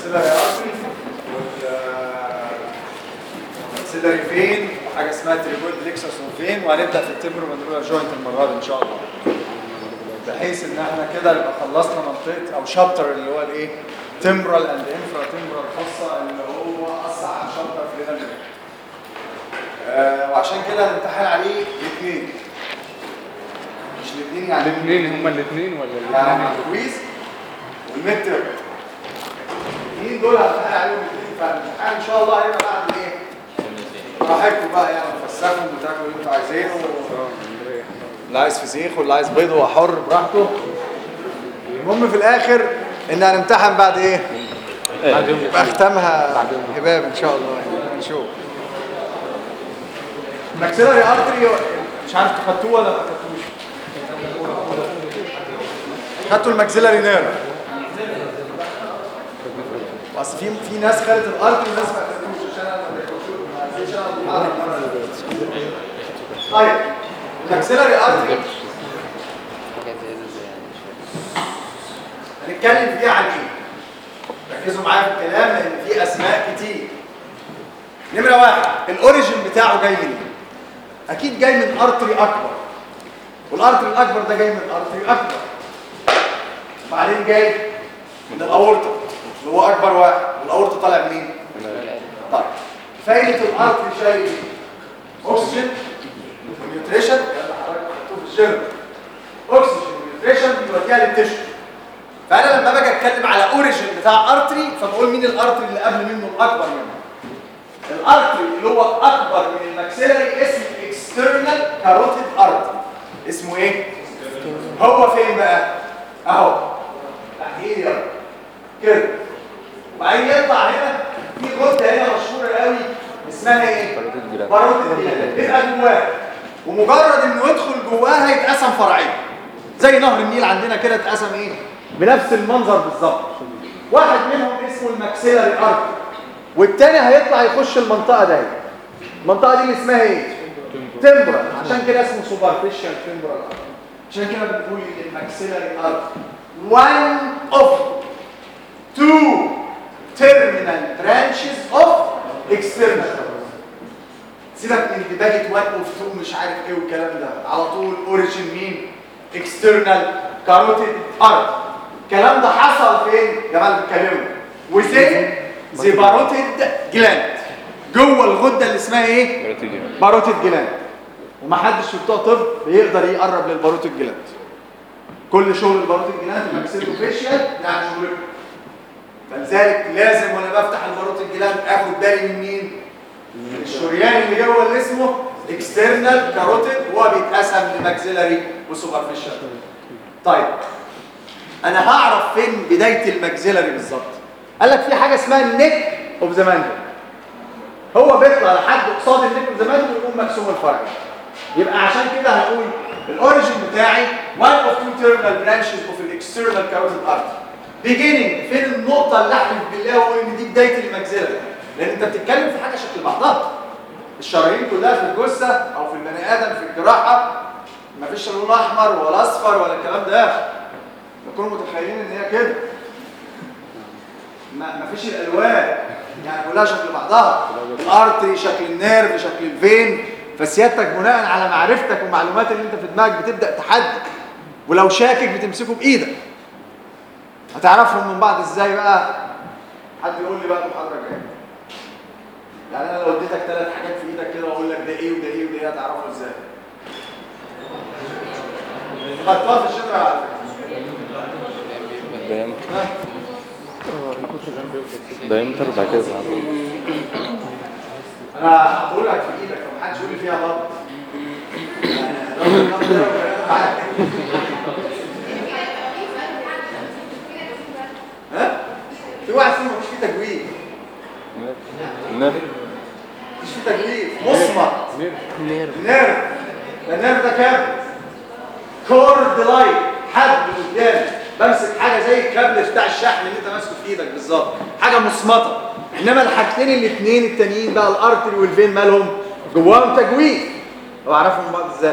الماكسيلاري ارتري والماكسيلاري فين وحاجه اسمها تريبويد ليكسس وفين وهنبدا في التمبرو مانديبولار جوينت المره دي ان شاء الله بحيث ان احنا كده نبقى خلصنا منطقه او شابتر اللي هو الايه تمبرال اند انفرا تمبرال خاصه اللي هو اصعب شابتر في هنا آه وعشان كده هنمتحن عليه الاثنين مش الاثنين يعني الاثنين هما الاثنين ولا يعني الاثنين الكويز والميد تيرم الاثنين دول هنمتحن عليهم الاثنين فالامتحان ان شاء الله هيبقى بعد ايه؟ براحتكم بقى يعني تفسخوا وتاكلوا اللي انتوا عايزينه اللي عايز فسيخ واللي عايز بيض هو حر براحته المهم في الاخر ان هنمتحن بعد ايه؟ يبقى اختمها هباب ان شاء الله يعني نشوف ماكسيلاري ارتري مش عارف خدتوه ولا ما خدتوش خدتوا الماكسيلاري نيرف اصل في في ناس خدت الارتري وناس ما خدتوش عشان انا ما خدتوش ما عايزينش انا المحاضره طيب الماكسيلاري ارتري هنتكلم فيه عن ايه ركزوا معايا في الكلام لان في اسماء كتير نمره واحد الاوريجين بتاعه جاي منين اكيد جاي من ارتري اكبر والارتري الاكبر ده جاي من ارتري اكبر وبعدين جاي من الاورطه اللي هو اكبر واحد والاورطه طالع منين طيب فايده الارتري شايل ايه اكسجين ونيوتريشن يلا حضرتك حطوه في الجيم اكسجين ونيوتريشن بيوديها للتشو فانا لما باجي اتكلم على اوريجين بتاع ارتري فبقول مين الارتري اللي قبل منه الاكبر منه الارتري اللي هو اكبر من الماكسيلاري اسمه اكسترنال كاروتيد ارتري اسمه ايه هو فين بقى اهو تحت ايدي اهو كده وبعدين يطلع هنا في غده هنا مشهوره قوي اسمها ايه باروتيد جلاند بيبقى جواه ومجرد انه يدخل جواها يتقسم فرعين زي نهر النيل عندنا كده اتقسم ايه بنفس المنظر بالظبط واحد منهم اسمه الماكسيلاري ارتري والتاني هيطلع يخش المنطقه دي المنطقه دي اللي اسمها ايه تمبرال عشان كده اسمه سوبرفيشال تمبرال عشان كده بنقول الماكسيلاري ارتري one of two terminal branches of external سيبك من ديباجة one of two مش عارف ايه والكلام ده على طول اوريجين مين external carotid artery الكلام ده حصل فين يا جماعه بيتكلموا وزين زي باروتيد جلاند جوه الغده اللي اسمها ايه باروتيد جلاند ومحدش في بتوع طب بيقدر يقرب للباروتيد جلاند كل شغل الباروتيد جلاند ماكسيلو فيشيال يعني شغلته فلذلك لازم وانا بفتح الباروتيد جلاند اخد بالي من مين الشريان اللي جوه اللي اسمه اكسترنال كاروتيد وهو بيتقسم لماكسيلاري وسوبرفيشال طيب انا هعرف فين بدايه الماكسيلاري بالظبط قال لك في حاجه اسمها النيك اوف ذا مانجل هو بيطلع لحد قصاد النيك اوف ذا مانجل ويقوم مقسوم الفرع يبقى عشان كده هنقول الاوريجن بتاعي one of two terminal branches of an external carotid artery beginning فين النقطه اللي احلف بالله واقول ان دي بدايه الماكسيلاري لان انت بتتكلم في حاجه شكل بعضها الشرايين كلها في الجثه او في البني ادم في الجراحه مفيش لون احمر ولا اصفر ولا الكلام ده نكونوا متخيلين ان هي كده ما مفيش الالوان يعني كلها شكل بعضها الارتري شكل النيرف شكل الفين فسيادتك بناء على معرفتك والمعلومات اللي انت في دماغك بتبدا تحدد ولو شاكك بتمسكه بايدك هتعرفهم من بعض ازاي بقى حد يقول لي بقى المحاضره الجايه يعني انا لو اديتك ثلاث حاجات في ايدك كده واقول لك ده ايه وده ايه وده ايه هتعرفه ازاي خدتها في الشجره على فكره ها؟ دايمتر بعد كده انا هقول لك في ايدك فمحدش يقول لي فيها غلط ها في واحد فيهم مش فيه تجويد نعم مش فيه تجويد مصمت نيرف نيرف ده النيرف ده كام كورد لايت حبل قدامي بمسك حاجه زي الكابل بتاع الشحن اللي انت ماسكه في ايدك بالظبط حاجه مصمته انما الحاجتين الاثنين التانيين بقى الارتري والفين مالهم جواهم تجويد هو اعرفهم من بعض ازاي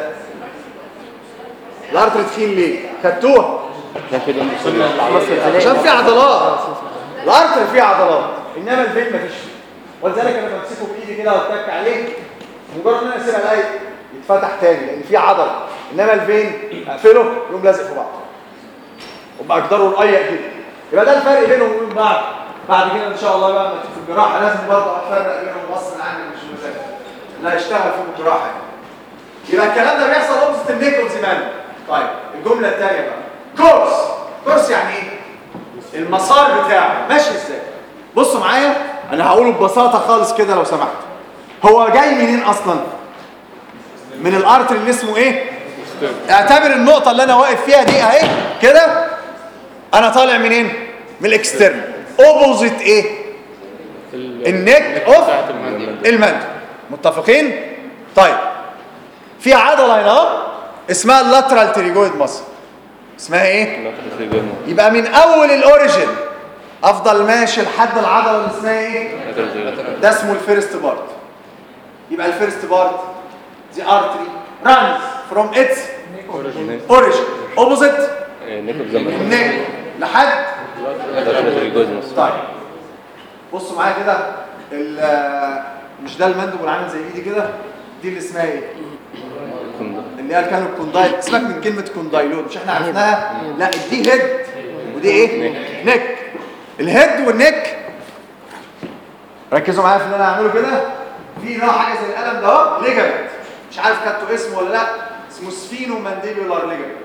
الارتري تخين ليه خدتوها عشان في عضلات الارتري فيه عضلات انما الفين مفيش فيه ولذلك انا بمسكه بايدي كده واتك عليه مجرد ان انا اسيبها الاقي يتفتح تاني لان فيه عضله انما الفين اقفله يقوم لازق في بعض وبقى اقدره رقيق كده يبقى ده الفرق بينهم وبين بعض بعد كده ان شاء الله بقى لما تشوف الجراحه لازم برضه افرق بينهم غصب عني مش مزاج لا اشتغل في الجراحه يعني. يبقى الكلام ده بيحصل اوبزيت النيك والزمان طيب الجمله الثانيه بقى كورس كورس يعني ايه المسار بتاعه ماشي ازاي بصوا معايا انا هقوله ببساطه خالص كده لو سمحت هو جاي منين اصلا من الارتر اللي اسمه ايه اعتبر النقطه اللي انا واقف فيها دي اهي كده انا طالع منين من الاكسترن اوبوزيت ايه النك اوف المندل متفقين طيب في عضله هنا اهو اسمها اللاترال تريجويد ماسل اسمها ايه يبقى من اول الاوريجن افضل ماشي لحد العضله اللي اسمها ايه ده اسمه الفيرست بارت يبقى الفيرست بارت the artery runs from its origin opposite neck لحد طيب بصوا معايا كده ال- مش ده المندب اللي عامل زي ايدي كده دي اللي اسمها ايه اللي هي كانوا الكوندايل سيبك من كلمه كوندايلون مش احنا عرفناها لا دي هيد ودي ايه نيك الهيد والنيك ركزوا معايا في اللي انا هعمله كده في نوع حاجه زي القلم ده اهو ليجامنت مش عارف خدتوا اسمه ولا لا اسمه سفينو مانديبولار ليجامنت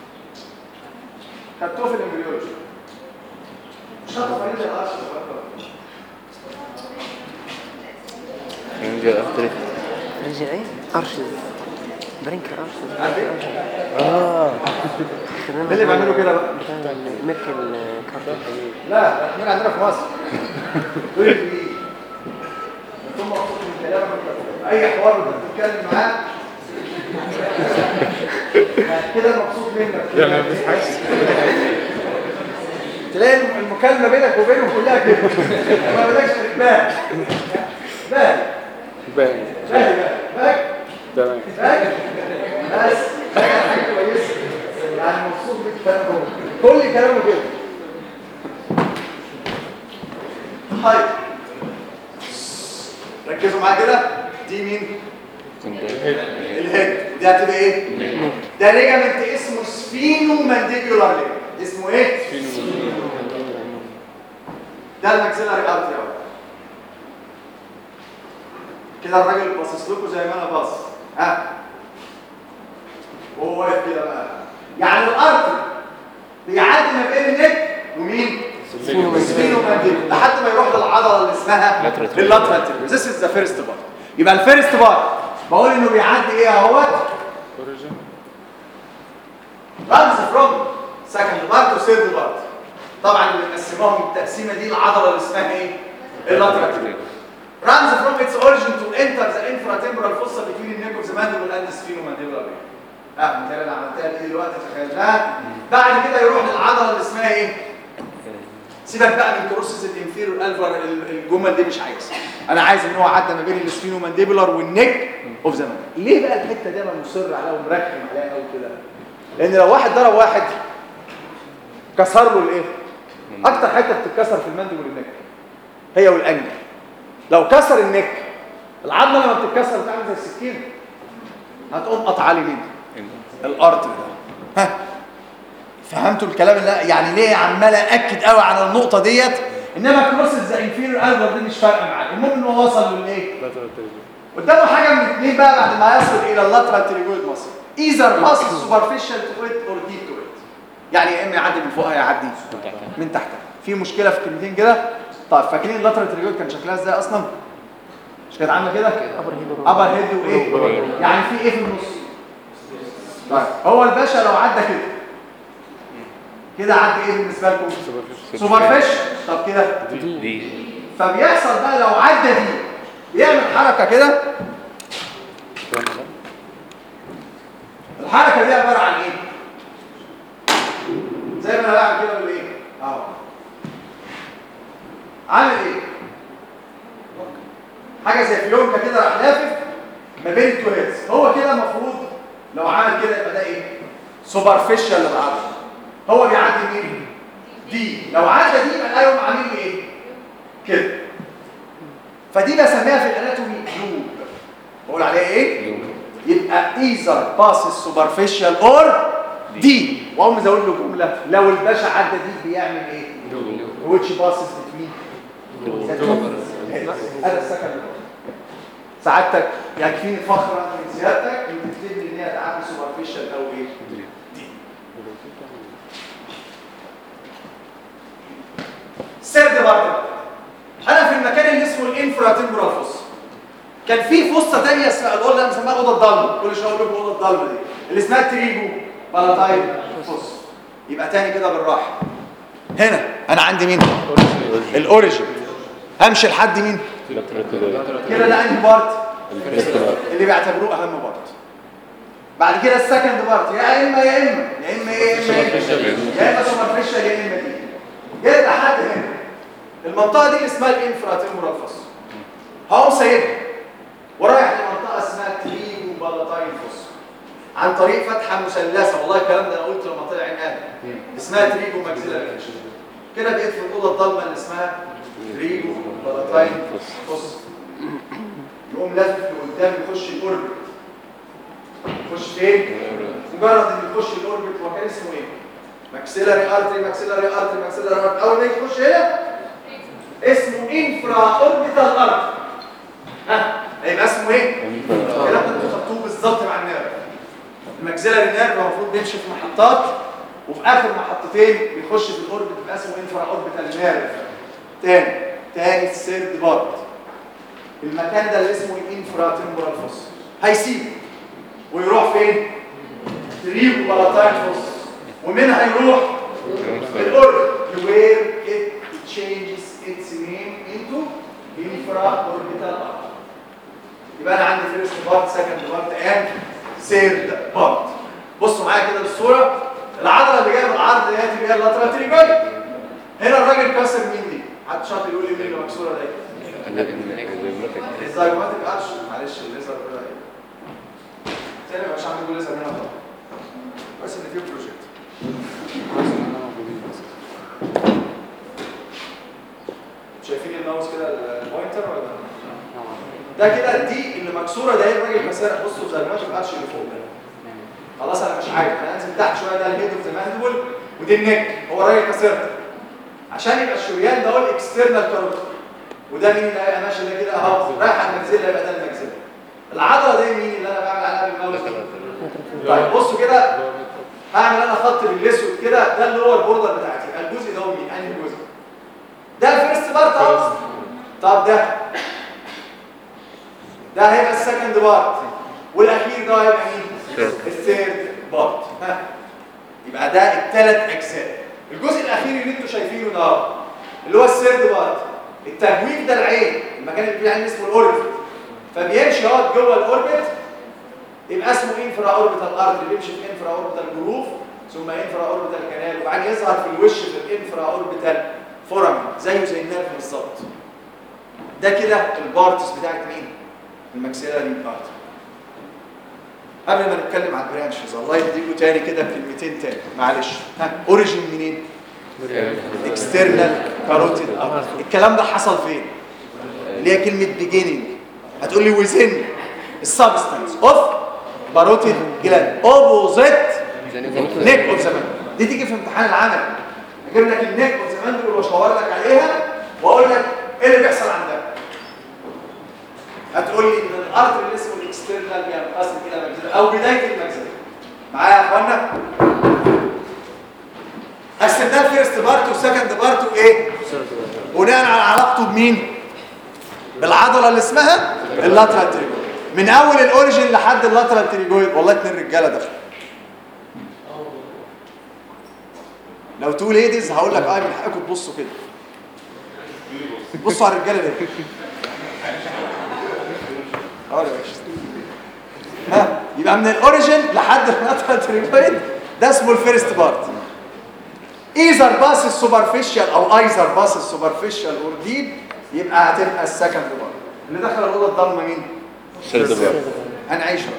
خدتوه في الامبريولوجي مش خدتوا فريد القرش رجع ايه؟ ارشد برينك ارشد عارف ايه؟ اه مين اللي بيعملوا كده بقى؟ بتاع ميركل كارت لا احنا عندنا في مصر دول اللي انتم مبسوط من كلامك اي حوار انت بتتكلم معاه كده مبسوط منك يعني تلاقي المكالمه بينك وبينهم كلها كده ما بدكش تتباهى باهي باين باهي باهي تمام باهي بس باهي حاجه كويسه يعني مبسوط بالكلام ده كل كلامه كده طيب ركزوا معايا كده دي مين الهيد دي هتبقى ايه ده ليجامنت اسمه سفينو مانديبيولار ليجامنت اسمه ايه ده الماكسيلاري ارتري اهو كده الراجل باصص لكم زي ما انا باصص ها وهو واقف كده بقى يعني الارتري بيعدي ما بين النك ومين سفينو مانديبيولار لحد ما يروح للعضله اللي اسمها Lateral اللاترال تريبيوس ذس از ذا فيرست بارت يبقى الفيرست بارت بقول انه بيعدي ايه اهوت رمز فروم سكند بارت وثيرد بارت طبعا اللي مقسماهم التقسيمه دي العضله اللي اسمها ايه اللاترال تريبيوس runs from its origin to enter the infratemporal fossa between the neck of the mandible and the sphenomandibular vein. اه انت انا عملتها دي دلوقتي تخيلناها بعد كده يروح للعضله اللي اسمها ايه؟ سيبك بقى من كروسس الانفيرور الفر الجمل دي مش عايز انا عايز ان هو عدى ما بين السفينو مانديبولار والنيك اوف ذا ليه بقى الحته دي انا مصر عليها ومركب عليها قوي كده لان لو واحد ضرب واحد كسر له الايه اكتر حته بتتكسر في المانديبول النك هي والانجل لو كسر النك العظمه لما بتتكسر بتعمل زي السكين هتقوم قطعه لي مين الارض ده ها فهمتوا الكلام اللي يعني ليه عمال اكد قوي على النقطه ديت انما كروس ذا انفيريور الفر دي مش فارقه معاه المهم ان هو وصل للايه قدامه حاجه من الاثنين بقى بعد ما يصل الى اللاترال تريجويد ماسل ايذر ماسل سوبرفيشال تو ات اور ديب تو ات يعني يا اما يعدي من فوقها يعدي من تحتها في مشكله في كلمتين كده طيب فاكرين اللاترال تريجويد كان شكلها ازاي اصلا مش كانت عامله كده ابر هيد ابر هيد وايه يعني في ايه في النص طيب هو الباشا لو عدى كده كده عدى ايه بالنسبه لكم سوبرفيش طب كده دي فبيحصل بقى لو عدى دي بيعمل حركه كده الحركه دي عباره عن ايه زي ما انا بعمل كده بالايه اهو عامل ايه حاجه زي فيونكه كده راح لافف ما بين التو هيدز هو كده المفروض لو عمل كده يبقى ده ايه سوبرفيشال للعضله هو بيعدي مين دي لو عدى دي يبقى الايون عامل لي ايه كده فدي بسميها في الاناتومي لوب بقول عليها ايه يبقى ايزر باسس سوبرفيشال اور دي واقوم ازود له جمله لو الباشا عدى دي بيعمل ايه which passes between هذا السكن سعادتك يكفيني فخرا من سيادتك ان تكتب لي ان هي تعدي سوبرفيشال او ايه دي سيرد بارت انا في المكان اللي اسمه الانفرا تمبرال فوس كان في فصه ثانيه اسمها الاوضه اللي بنسميها الاوضه الضلمه كل شويه اقول لكم الاوضه الضلمه دي اللي اسمها تريجو بالاتايل فوس يبقى تاني كده بالراحه هنا انا عندي مين الاوريجن همشي لحد مين كده ده انهي بارت اللي بيعتبروه اهم بارت بعد كده السكند بارت يا اما يا اما يا اما ايه يا اما ايه يا اما سوبرفيشال يا اما دي جيت لحد هنا المنطقه دي اللي اسمها الانفرا تمبرال فوس هقوم سايبها ورايح لمنطقه اسمها تريجو بالاتاين فوس عن طريق فتحه مثلثه والله الكلام ده انا قلت لما طلع عين اسمها تريجو ماكسيلاري كده بقيت في الاوضه الضلمه اللي اسمها تريجو بالاتاين فوس يقوم لازم لقدام يخش الاوربت يخش فين؟ مجرد ان يخش الاوربت هو كان اسمه ايه؟ ماكسيلاري ارتري ماكسيلاري ارتري ماكسيلاري ارتري اول ما يخش هنا اسمه انفرا اوربيتال ارتري ها هيبقى اسمه ايه؟ الكلام ده انتوا خدتوه بالظبط مع النيرف الماكسيلاري نيرف المفروض بيمشي في محطات وفي اخر محطتين بيخش في الاوربت بيبقى اسمه انفرا اوربيتال نيرف تاني تاني السيرد بارت المكان ده اللي اسمه الانفرا تمبرال فوس هيسيبه ويروح فين؟ تريبو بالاتاين فوس ومنها يروح الاوربت where it changes its name into infra-orbital arc. يبقى انا عندي فيرست بارت سكند بارت اند سيرد بارت بصوا معايا كده بالصوره العضله اللي جايه من العرض ديت اللي هي اللاترال تريجويد هنا الراجل كسر مين دي؟ حد شاطر يقول لي مين اللي مكسوره دي؟ الزايماتيك ارش معلش الليزر ده ايه؟ تاني مش عامل ليزر هنا طبعا بس ان في بروجكت شايفين الماوس كده البوينتر ولا ده كده دي اللي مكسوره ده هي الراجل كسرها بصوا زي ما الارش اللي فوق ده خلاص انا مش عارف انا انزل تحت شويه ده الهيد اوف ذا ماندبل ودي النك هو الراجل كسرها عشان يبقى الشريان ده هو الاكسترنال كاروتيد وده مين اللي هيبقى ماشي ده كده اهو رايح على المجزله يبقى ده المجزله العضله دي مين اللي انا بعمل عليها بالماوس طيب بصوا كده هعمل انا خط بالاسود كده ده اللي هو البوردر بتاعتي الجزء ده هو مين انهي جزء ده الفيرست بارت اهو طب ده ده هيبقى السكند بارت والاخير ده هيبقى مين الثيرد بارت ها يبقى ده الثلاث اجزاء الجزء الاخير اللي انتوا شايفينه ده اهو اللي هو الثيرد بارت التجويف ده العين المكان اللي فيه العين اسمه الاوربت فبيمشي اهو جوه الاوربت يبقى اسمه انفرا اوربيتال ارتري بيمشي في انفرا اوربيتال جروف ثم انفرا اوربيتال كانال وبعدين يظهر في الوش في الانفرا اوربيتال فورامين زيه زي النيرف بالظبط ده كده البارتس بتاعت مين الماكسيلاري ارتري قبل ما نتكلم عن البرانشز الله يديكوا تاني كده كلمتين تاني معلش ها اوريجين منين اكسترنال كاروتيد الكلام ده حصل فين اللي هي كلمه بيجيننج هتقول لي ويزن السبستانس اوف باروتيد جلاند اوبوزيت نيك اوف زمان دي تيجي في امتحان العمل اجيب لك النيك اوف زمان دول واشاور لك عليها واقول لك ايه اللي بيحصل عندها هتقول لي ان الارض اللي اسمه الاكسترنال بينقسم الى مجزره او بدايه المجزره معايا يا اخوانا قسمناه فيرست بارت وسكند بارت وايه بناء على علاقته بمين بالعضله اللي اسمها اللاترال تريجويد من اول الاوريجين لحد اللاترال تريجويد والله اتنين رجاله دخلوا لو تو ليديز هقول لك اه من حقكم تبصوا كده بصوا على الرجاله دي اه يا باشا ها يبقى من الاوريجين لحد اللاترال تريجويد ده اسمه الفيرست بارت ايزر باس السوبرفيشال او ايزر باس السوبرفيشال اور ديب يبقى هتبقى السكند بارت اللي دخل الاوضه الضلمه مين سيرد بارت هنعيش بقى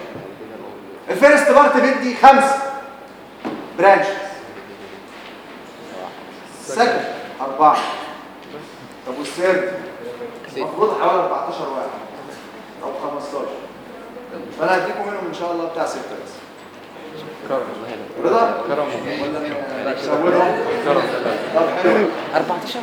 الفيرست بارت بدي خمسه برانش سكن أربعة طب والسرد المفروض حوالي 14 واحد أو 15 فأنا هديكم منهم إن شاء الله بتاع ستة بس رضا؟ كرم ولا نسويهم؟ طب حلو 14 14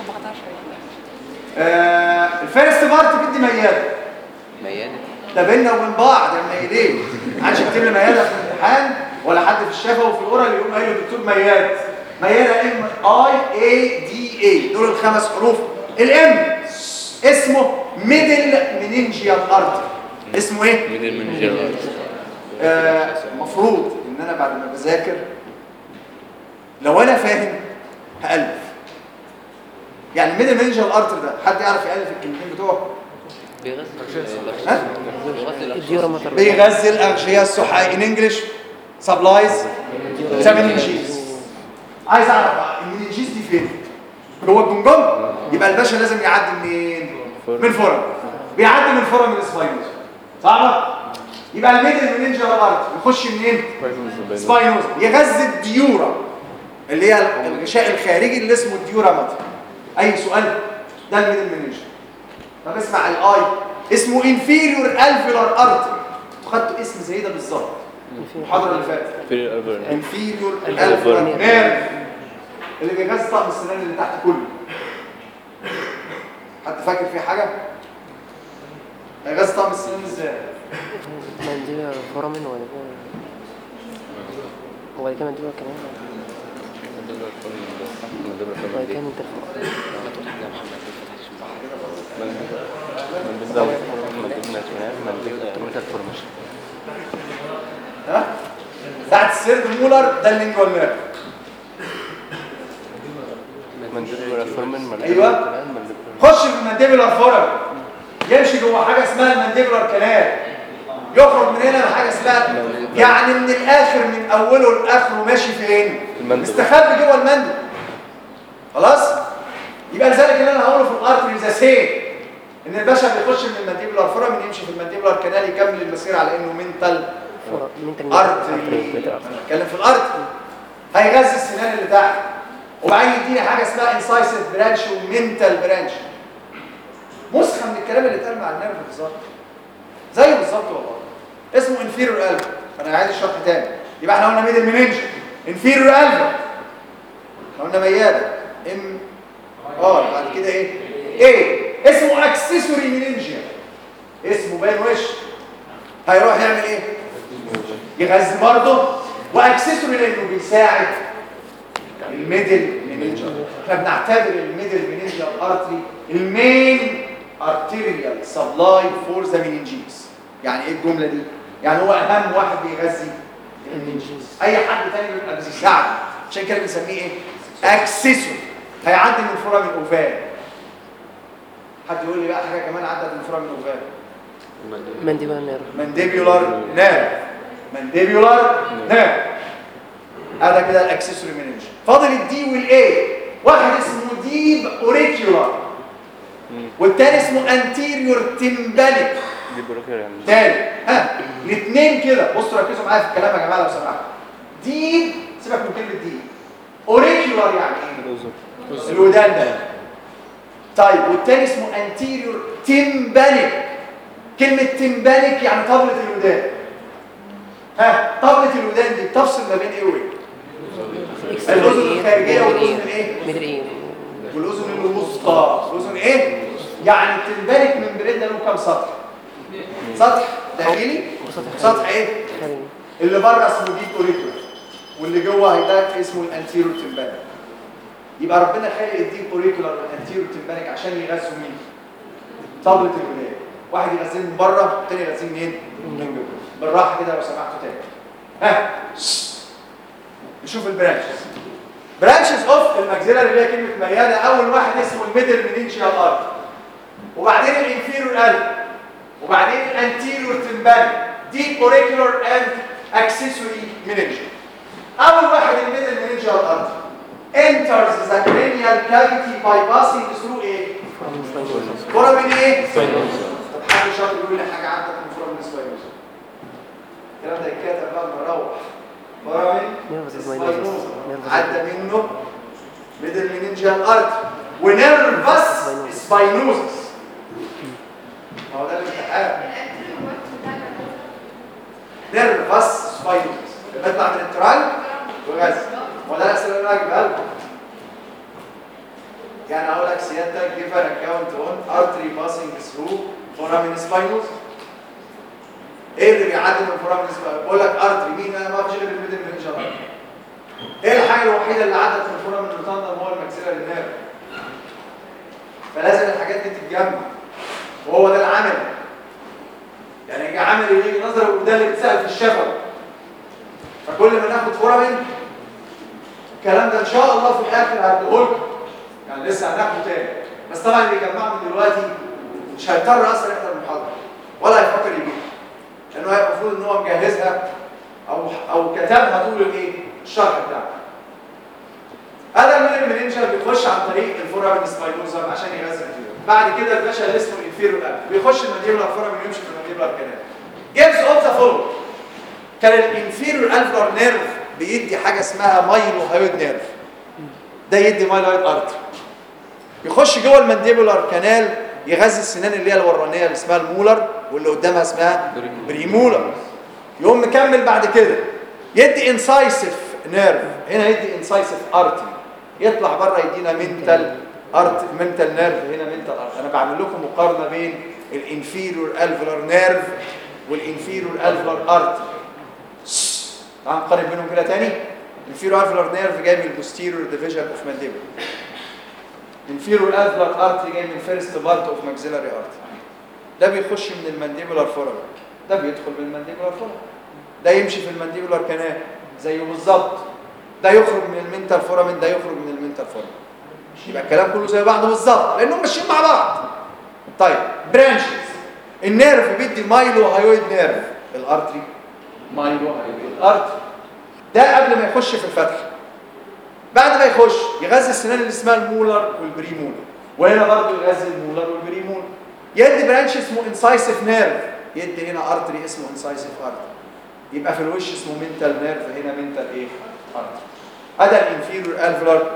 آه الفيرست بارت بدي ميادة ميادة ده بينا وبين بعض يا منيلين محدش يكتب لي ميادة في الامتحان ولا حد في الشفا وفي الاورال يقوم قايل له دكتور مياد ميادة ام اي اي دي اي دول الخمس حروف الام اسمه ميدل منينجيال ارتر اسمه ايه؟ من المنجر آه، مفروض ان انا بعد ما بذاكر لو انا فاهم هالف يعني ميدل منينجيال ارتر ده حد يعرف يالف الكلمتين بتوعه؟ ها؟ الديورا مطر بيغذي الاغشيه السحائيه ان انجلش سبلايز ذا مننجيز عايز اعرف بقى المننجيز دي فين جوه الجمجمه يبقى الباشا لازم يعدي منين من فرم بيعدي من فرم الاسباينوز صعبه يبقى الميدل مننجيال ارت يخش منين سباينوز يغذي الديورا اللي هي الغشاء الخارجي اللي اسمه الديورا ماتر اي سؤال ده الميدل مننجيال طب اسمع الاي اسمه انفيريور الفيلر ارتري خدتوا اسم زي ده بالظبط المحاضره اللي فاتت في الأربعين انفيريور الفيلر نيرف اللي بيغذي طقم السنان اللي تحت كله حد فاكر في حاجه هيغذي طقم السنان ازاي منديل فرامن ولا ده هو كان منديل كمان ولا كان انت ها بتاعت السيرد مولر ده اللينجوال نيرف أيوة. خش في المانديبولار فورم يمشي جوه حاجه اسمها المانديبولار كانال يخرج من هنا لحاجه اسمها يعني من الاخر من اوله لاخره ماشي فين المندل. مستخبي جوه المندل خلاص يبقى لذلك اللي انا هقوله في الارتري ذا سيم ان الباشا بيخش من المانديبولار فورم يمشي في المانديبولار كانال يكمل المسيره على انه منتال ارتري اتكلم في الارتري هيغذي السنان اللي تحت وبعدين يديني حاجه اسمها انسايسيف برانش ومنتال برانش مسخه من الكلام اللي اتقال مع النيرف بالظبط زيه بالظبط والله اسمه انفيرور الفا انا عايز الشرح تاني يبقى احنا قلنا ميدل مننج انفيرور الفا احنا قلنا مياده ام اه بعد كده ايه ايه اسمه اكسسوري مننجيا اسمه باين وش هيروح يعمل ايه يغذي برضه واكسسوري لانه بيساعد الميدل مننجر احنا بنعتبر الميدل مننجر ارتري المين ارتيريال سبلاي فور ذا مننجيز يعني ايه الجمله دي يعني هو اهم واحد بيغذي المننجيز اي حد تاني بيبقى بيساعده عشان كده بنسميه ايه اكسسوري هيعدي من فرم الاوفال حد يقول لي بقى حاجه كمان عدت من فرم الاوفال منديل نيرف مانديبيولار نيرف مانديبيولار نيرف هذا كده الاكسسوري مننج فاضل الدي والاي واحد اسمه ديب اوريكيولار والتاني اسمه انتيريور تمبانيك دي بروكر يعني تاني ها الاثنين كده بصوا ركزوا معايا في الكلام يا جماعه لو سمحتوا ديب سيبك من كلمه ديب اوريكيولار يعني ايه الودان ده طيب والتاني اسمه انتيريور تمبانيك كلمة تمبانيك يعني طبلة الودان ها طبلة الودان دي بتفصل ما بين ايه وايه الأذن الخارجية والأذن الايه مدري ايه والأذن الوسطى الأذن ايه يعني تمبانيك من بريدنا له كام سطح سطح داخلي وسطح سطح ايه خارجي. اللي بره اسمه ديب اوريكولار واللي جوه هيبقى اسمه الانتيرو تمبانيك يبقى ربنا خلق الديب اوريكولار والانتيرو تمبانيك عشان يغذوا مين طبلة الولايه واحد يغذيه من بره والتاني يغذيه منين من جوه بالراحه كده لو سمحتوا تاني ها نشوف البرانشز برانشز اوف الماكسيلاري اللي هي كلمه مياده اول واحد اسمه الميدل منينجيال ارت وبعدين الانفيرور الف وبعدين الانتيريور تمبانيك ديب اوريكولار اند اكسسوري منينجيال اول واحد الميدل منينجيال ارت enters the cranial cavity by passing through ايه فورامين ايه طب حد شاطر يقول لي حاجه عندك من فورامين سباينوس الكلام ده يتكتب بقى لما نروح فورامين نيرفس سباينوس سباينوس. نيرفس عدى منه ميدل مننجال ارتري ونيرفس سباينوزس ما هو ده الامتحان نيرفس سباينوزس بيطلع من الترانك وغاز هو ده الاسئله اللي انا هجيبها لكم يعني اقول لك سيادتك give an account on artery passing through foramen spinous ايه اللي بيعدي من foramen spinous بقول لك artery مين انا ما فيش غير الميدل مننجال ايه الحاجه الوحيده اللي عدت من الفورامين روتاندم هو الماكسيلاري نيرف فلازم الحاجات دي تتجمع وهو ده العمل يعني يجي عامل يجي نظره وده اللي بيتسال في الشفوي فكل ما ناخد فورامين الكلام ده ان شاء الله في الاخر هديه لكم يعني لسه هناخده تاني بس طبعا اللي يجمعه من دلوقتي مش هيضطر اصلا يحضر المحاضره ولا هيفكر يجيبها لانه هيبقى المفروض ان هو مجهزها او او كتبها طول الايه الشرح بتاعه هذا الميل مننجر بيخش عن طريق الفورامين سباينوزم عشان يغذي الفيرو بعد كده الباشا اللي اسمه الانفيرو الاب بيخش المانديبولار فورامين ويمشي في المانديبولار كانال جيبس اوف ذا فولو كان الانفيرو الفلر نيرف بيدي حاجه اسمها مايلو هايود نيرف ده يدي مايلو هايود ارتري يخش جوه المانديبولار كانال يغذي السنان اللي هي الورانيه اللي اسمها المولر واللي قدامها اسمها بريمولر يقوم مكمل بعد كده يدي انسايسيف نيرف هنا يدي انسايسيف ارتري يطلع بره يدينا منتال ارت منتال نيرف هنا منتال ارت انا بعمل لكم مقارنه بين الانفيرور الفلر نيرف والانفيرور الفلر ارتري تعال نقارن بينهم كده تاني الانفيرور الفلر نيرف جاي من البوستيرور ديفيجن اوف مانديبل الانفيرور الفلر ارتري جاي من فيرست بارت اوف ماكسيلاري ارتري ده بيخش من المانديبولار فورامين ده بيدخل من المانديبولار فورامين ده يمشي في المانديبولار كانال زيه بالظبط ده يخرج من المنتال فورامين ده يخرج من المنتال فورامين يبقى الكلام كله زي بعضه بالظبط لانهم ماشيين مع بعض طيب برانشز النيرف بيدي مايلو هايويد نيرف الارتري مايلو هايويد ارتري ده قبل ما يخش في الفتح بعد ما يخش يغذي السنان اللي اسمها المولر والبريمولر وهنا برضه يغذي المولر والبريمولر يدي برانش اسمه انسايسيف نيرف يدي هنا ارتري اسمه انسايسيف ارتري يبقى في الوش اسمه منتال نيرف هنا منتال ايه ارتري هذا الانفيرور الفلر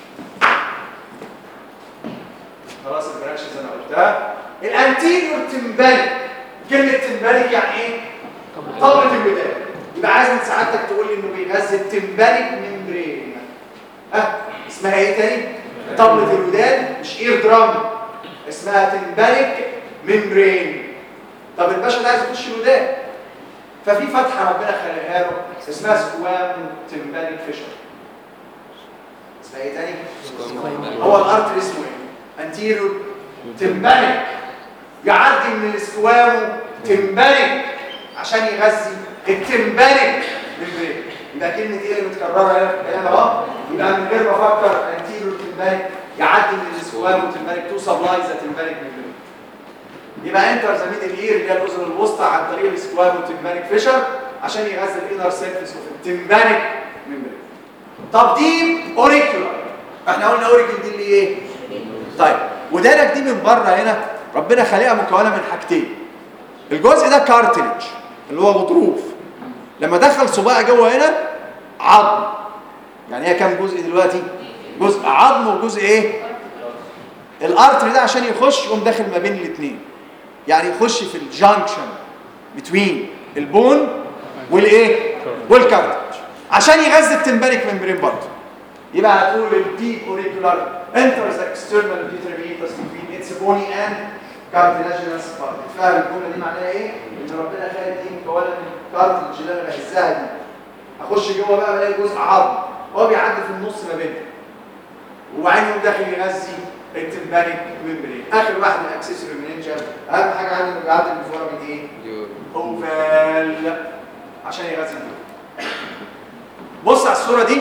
خلاص البرانشز انا قلتها الانتيريور تمبانيك كلمه تمبانيك يعني ايه طبلة الودان يبقى عايز من سعادتك تقول لي انه بيغذي التمبانيك ممبرين ها اسمها ايه تاني طبلة الودان مش اير درام اسمها تمبانيك ممبرين طب الباشا ده عايز يخش الودان ففي فتحه ربنا خلقها له اسمها سكوام تمبانيك فيشر اسمها ايه تاني هو الارتري اسمه ايه انتيرو تمبانيك يعدي من السكوامو تمبانيك عشان يغذي التمبانيك ممبرين يبقى كلمه ايه اللي متكرره هنا هنا اهو يبقى من غير ما افكر انتيرو تمبانيك يعدي من السكوامو تمبانيك تو سبلاي ذا تمبانيك ممبرين يبقى انتر ذا ميدل اير اللي هي الاذن الوسطى عن طريق السكوامو تمبانيك فيشر عشان يغذي الانر سيرفيس اوف التمبانيك ممبرين طب دي اوريكولار احنا قلنا اوريكل دي اللي ايه طيب ودانك دي من بره هنا ربنا خالقها مكونه من حاجتين الجزء ده كارتلج اللي هو غضروف لما دخل صباع جوه هنا عظم يعني هي كام جزء دلوقتي جزء عظم وجزء ايه الارتري ده عشان يخش يقوم داخل ما بين الاثنين يعني يخش في الجانكشن بتوين البون والايه والكارتلج عشان يغذي التمبانيك ممبرين برضه يبقى هتقول الديب اوريكولار enters the external vitreous between its bony and cartilaginous part فاهم الجمله دي معناها ايه؟ ان ربنا خالق دي مكونه من الكارتلج اللي انا بهزها دي اخش جوه بقى بلاقي جزء عظم هو بيعدي في النص ما بينهم وبعدين يقوم داخل يغذي التمبانيك ممبرين اخر واحد الاكسسوري مننجر اهم حاجه عندي انه بيعدي من فورا من ايه؟ اوفال عشان يغذي الدول بص على الصوره دي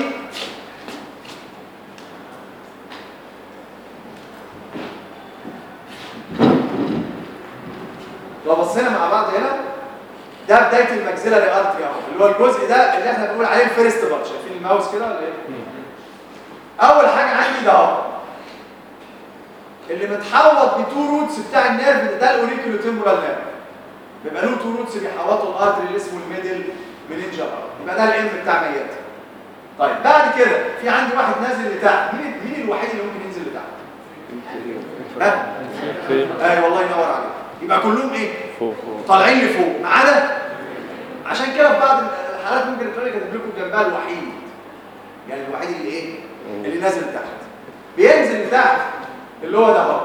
لو بصينا مع بعض هنا ده بدايه الماكسيلاري ارتري اهو اللي هو الجزء ده اللي احنا بنقول عليه الفيرست بار شايفين الماوس كده ولا ايه؟ اول حاجه عندي ده اهو اللي متحوط بتو روتس بتاع النيرف ده, ده الاوريكولو تمبرال نيرف بيبقى له تو روتس بيحوطوا الارتري اللي اسمه الميدل مننجر يبقى ده الام بتاع ميت طيب بعد كده في عندي واحد نازل لتحت مين مين الوحيد اللي ممكن ينزل لتحت ها فين اي والله ينور عليك يبقى كلهم ايه فوق فوق طالعين لفوق ما عدا عشان كده في بعض الحالات ممكن الكليه كاتب لكم جنبها الوحيد يعني الوحيد اللي ايه اللي نازل لتحت بينزل لتحت اللي هو ده اهو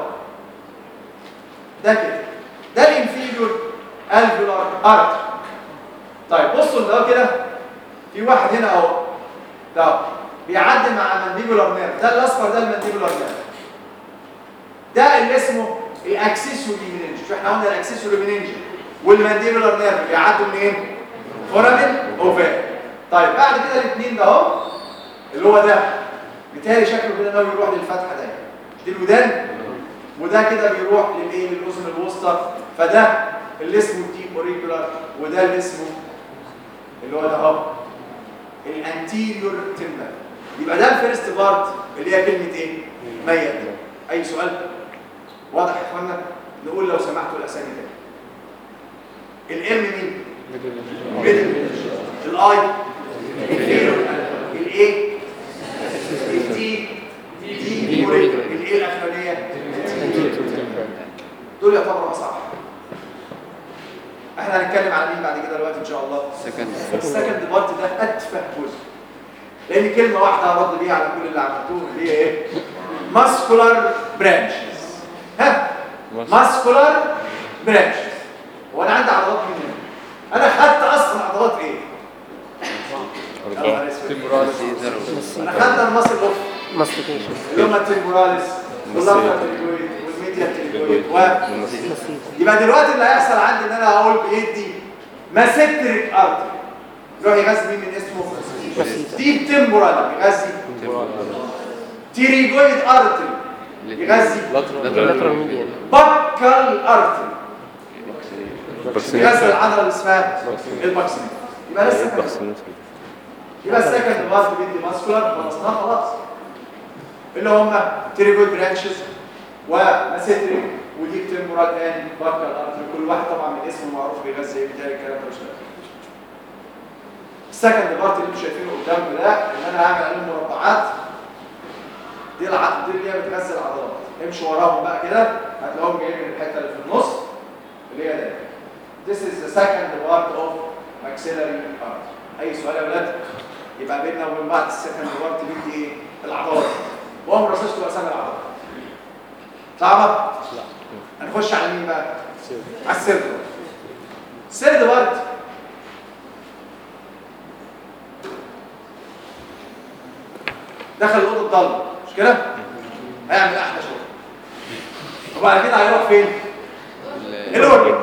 ده كده ده الانفيريور الفيولار ارت طيب بصوا ده كده في واحد هنا اهو ده أهو. بيعدي مع المانديبولار نيرف ده الاصفر ده المانديبولار نيرف ده اللي اسمه الاكسسوري مننج شو احنا قلنا الاكسسوري مننج والمانديبولار نيرف بيعدوا منين فورامين اوفال طيب بعد كده الاثنين ده اهو اللي هو ده بالتالي شكله كده ناوي يروح للفتحه ده دي الودان وده كده بيروح للايه للاذن الوسطى فده اللي اسمه الديب اوريكولار وده اللي اسمه اللي هو ده اهو الانتيريور تمبر يبقى ده الفيرست بارت اللي هي كلمه ايه ميت اي سؤال واضح يا اخوانا نقول لو سمحتوا الاسامي تاني الام مين ميدل الاي الاي التي دي الايه الاخرانيه دول يعتبروا اصح احنا هنتكلم عن مين بعد كده دلوقتي ان شاء الله السكند بارت ده اتفه جزء لان كلمه واحده هرد بيها على كل اللي عملتوه اللي هي ايه ماسكولار برانشز ها ماسكولار برانشز هو انا عندي عضلات مين هنا؟ انا خدت اصلا عضلات ايه يا نهار أسود. انا خدت المصل اوف ماستيكيشن اللي هم التمبوراليس واللاترال تريجويد والميديا تريجويد و نسيت يبقى دلوقتي اللي هيحصل عندي ان انا هقول بايدي ماسيتريك ارتري يروح يغذي مين من اسمه بسيطة. ديب تمبورال يغذي تيريجويد ارتري يغذي لاترال ميديان بكال ارتري بكسين يغذي العضله اللي اسمها الباكسين يبقى لسه بكسين يبقى السكند بارت بيدي ماسكولار خلصناه خلاص اللي هم تيريجويد برانشز وماسيتريك وديب تمبورال ان بكال ارتري كل واحد طبعا من اسمه معروف بيغذي ايه بالتالي الكلام ده مش لازم السكند بارت اللي انتم شايفينه قدامكم ده ان انا هعمل عليهم مربعات دي العضله دي اللي هي بتغذي العضلات امشوا وراهم بقى كده هتلاقوهم جايين من الحته اللي في النص اللي هي ده This is the second part of maxillary artery اي سؤال يا ولاد يبقى بيننا وبين بعض السكند بارت بيدي ايه العضلات وهم رصصتوا اسامي العضلات صعبه لا هنخش على مين بقى على السيرد بارت السيرد بارت دخل الاوضه الضلمه مش كده هيعمل احلى شغل وبعد كده هيروح فين الاورجن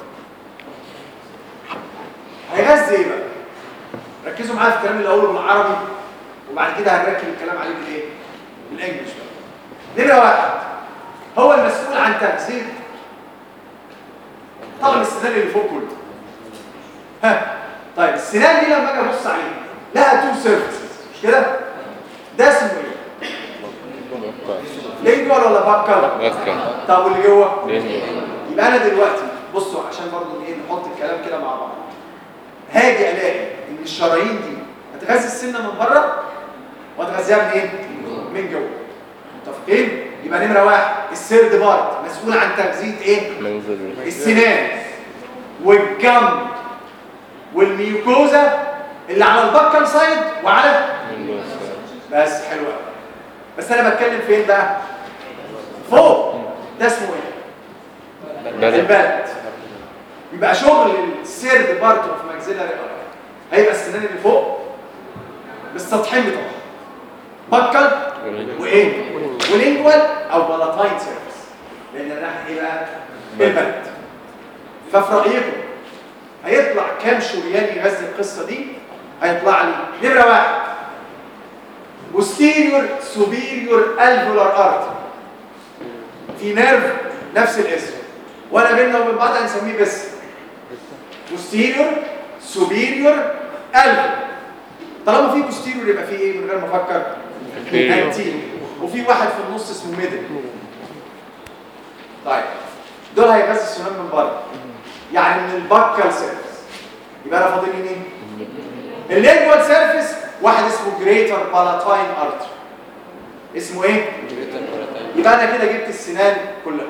هيغذي ايه بقى ركزوا معايا في الكلام اللي اقوله بالعربي وبعد كده هنركب الكلام عليه بالايه بالانجلش بقى نمره واحد هو المسؤول عن تغذيه طبعا السنان اللي فوق كله ها طيب السنان دي لما اجي ابص عليها لها تو سيرفيسز مش كده ده اسمه ايه لينجوال ولا باكال طب واللي جوه يبقى انا دلوقتي بصوا عشان برضو ايه نحط الكلام كده مع بعض هاجي الاقي ان الشرايين دي هتغذي السنه من بره وهتغذيها منين من جوه متفقين يبقى نمره واحد السيرد بارت مسؤول عن تغذيه ايه منزل السنان والجم والميوكوزا اللي على البكال سايد وعلى بس حلو قوي بس انا بتكلم فين بقى فوق ده اسمه ايه البلد يبقى شغل السيرد بارت اوف ماكسيلاري هيبقى السنان اللي فوق بالسطحين بتوعها بكل وايه ولينجوال او بلاتاين سيرفيس لان الناحيه ايه بقى البلد ففي رايكم هيطلع كام شريان يغذي القصه دي هيطلع لي نمره واحد posterior superior alveolar artery في نيرف نفس الاسم وانا بيننا وبين بعض هنسميه بس posterior superior alveolar طالما في posterior يبقى في ايه من غير ما افكر anterior وفي واحد في النص اسمه middle طيب دول هيغذي السنان من بره يعني من البكال سيرفيس يبقى انا فاضل لي مين اللينجوال سيرفيس واحد اسمه جريتر بالاتاين ارتري اسمه ايه يبقى انا كده جبت السنان كلها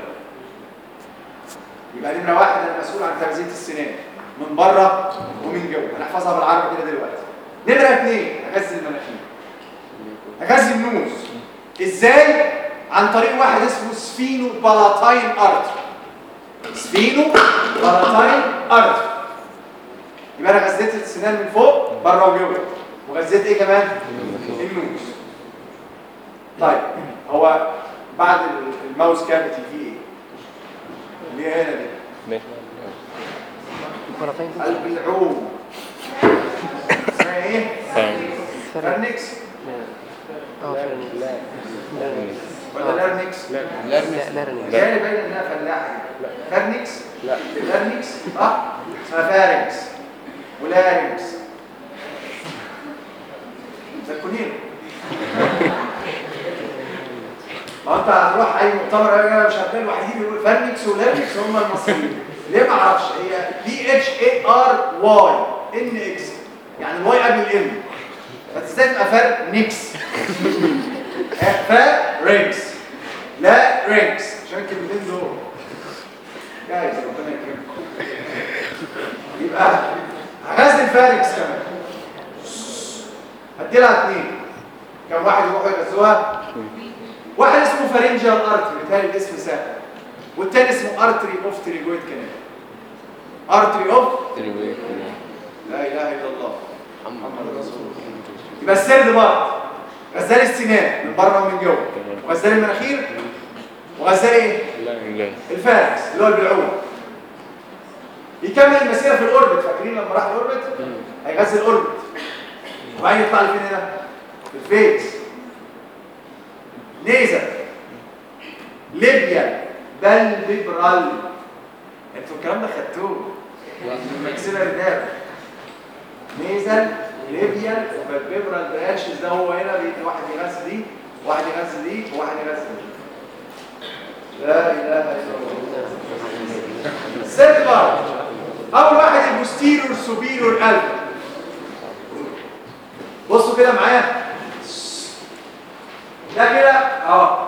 يبقى نمره واحد انا مسؤول عن تغذيه السنان من بره ومن جوه هنحفظها بالعربي كده دلوقتي نمره اثنين اغذي المناخير اغذي النوز ازاي عن طريق واحد اسمه سفينو بالاتاين ارتر سفينو بالاتاين ارتر يبقى انا غذيت السنان من فوق بره وجوه وغذيت ايه كمان النوز طيب هو بعد الماوس كافيتي فيه ايه اللي هي هنا دي ماشي مرتين البلعوم اسمها ايه فاهم فرنكس اه فعلا ولا لارنكس لا لا رنين جاي باين انها فلاحه فرنكس لا لارنكس صح اسمها فارنكس ولارنكس زكونين ما انت هتروح اي مؤتمر انا مش هتلاقي الوحيدين يقول فرنكس ولارنكس هم المصريين ليه ما اعرفش هي بي اتش اي ار واي ان اكس يعني الواي قبل الام فتزاي تبقى فرنكس فرنكس لا رينكس عشان الكلمتين دول جايز ربنا يكرمكم يبقى هغزل فاركس كمان هدي لها اثنين كم واحد يروحوا يغزوها واحد اسمه فارنجيال ارتري بيتهيألي الاسم سهل والتاني اسمه ارتري اوف تريجويد كانال ارتري اوف لا اله الا الله محمد رسول الله يبقى السرد بعض غزال السنان من بره ومن جوه وغزال المناخير وغزال ايه لا الفارس اللي هو البلعوم يكمل المسيره في الاوربت فاكرين لما راح الاوربت هيغذي الاوربت وبعدين يطلع لفين هنا في الفيس نيزل ليبيا بالفيبرال انتوا الكلام ده خدتوه المكسيلر ده نيزل ليبيا بالفيبرال برانشز ده هو هنا بيدي واحد يغذي دي واحد يغذي دي وواحد يغذي دي لا اله الا الله ست بار اول واحد البوستيريور سوبيريور الفا بصوا كده معايا ده كده اه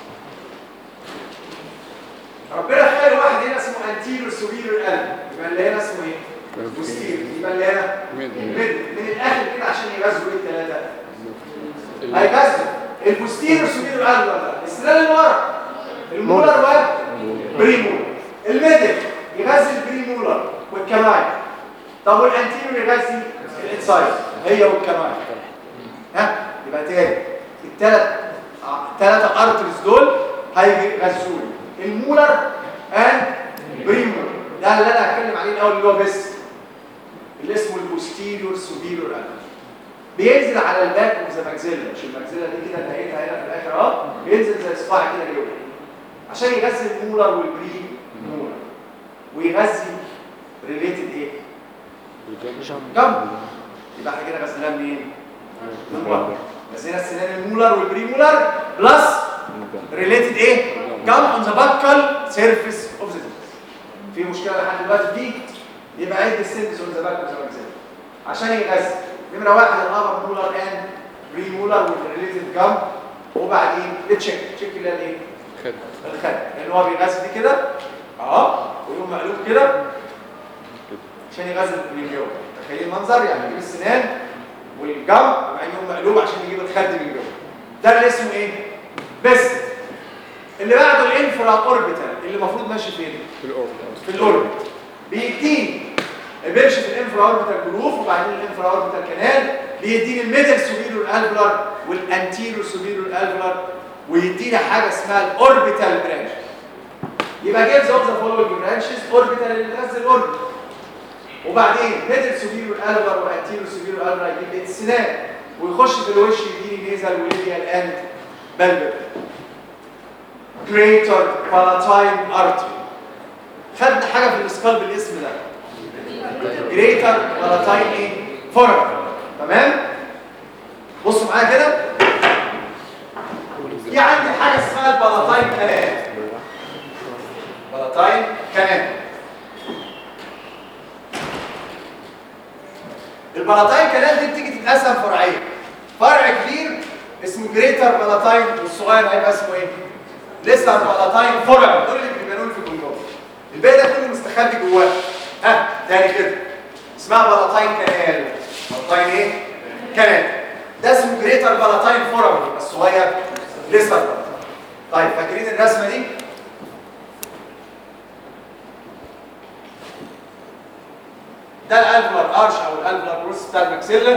ربنا خلق واحد هنا اسمه انتيريور سوبيريور الفا يبقى اللي هنا اسمه ايه بوستيريور يبقى اللي هنا ميد. ميد. من الاخر كده عشان يغزوا ايه الثلاثه هيغزوا البوستيريور سوبيريور الفا ده السنان اللي ورا المولر والبريمولر الميدل يغذي البريمولر والكماين طب والانتيريور يغذي الانسايد هي والكماين ها يبقى تاني الثلاث ثلاثه ارترز دول هيغذوا لي المولر اند بريمولر ده اللي انا هتكلم عليه الاول اللي هو بس اللي اسمه البوستيريور سوبيريور الفا بينزل على الباك اوف ذا ماكسيلا مش الماكسيلا دي كده نهايتها هنا في الاخر اه بينزل زي صباع كده جوه عشان يغذي المولر والبري مولر ويغذي ريليتد ايه جنب جنب يبقى احنا كده غسلناها منين من بره غسلنا السنان المولر والبري مولر بلس ريليتد ايه جنب اون ذا باكال سيرفيس اوف ذا في مشكله لحد دلوقتي دي يبقى عد السيرفيس اون ذا باك اوف ذا ماكسيلا عشان يغذي نمره واحد الابر مولر اند بري مولر والريليتد جنب وبعدين تشيك تشيك اللي هي الايه خد الخد لان هو بيغذي دي كده اهو ويقوم مقلوب كده عشان يغذي من جوه تخيل المنظر يعني يجيب السنان والجنب وبعدين يقوم مقلوب عشان يجيب الخد من جوه ده اللي اسمه ايه بس اللي بعده الانفرا اوربيتال اللي المفروض ماشي فين في الأورد في الاوربت بيديني بيمشي في الانفرا اوربيتال جروف وبعدين الانفرا اوربيتال كانال بيديني الميدل سوبيريور الفلر والانتيريور سوبيريور الفلر ويدينا حاجه اسمها الاوربيتال برانش يبقى جيبز اوف ذا فولوينج برانشز اوربيتال اللي بتغذي الاوربت وبعدين ميدل سوبيريور الفر وانتيريور سوبيريور الفر يجيب لي السنان ويخش في الوش يديني نيزل وليبيال اند بلبل greater palatine artery خدنا حاجه في الاسكال بالاسم ده greater palatine ايه foramen تمام بصوا معايا كده في عندي حاجه اسمها البلاتاين كانال بلاتاين كانال البلاتاين كانال دي بتيجي تتقسم فرعين فرع كبير اسمه جريتر بلاتاين والصغير هيبقى اسمه ايه لسه بلاتاين فورم دول اللي بيبانوا لي في الجمهور الباقي ده كله مستخبي جواه ها تاني كده اسمها بلاتاين كانال بلاتاين ايه كانال ده اسمه جريتر بلاتاين فورم يبقى الصغير لسه بلاتاين طيب فاكرين الرسمه دي ده الالفلر ارش او الالفلر بروس بتاع الماكسيلا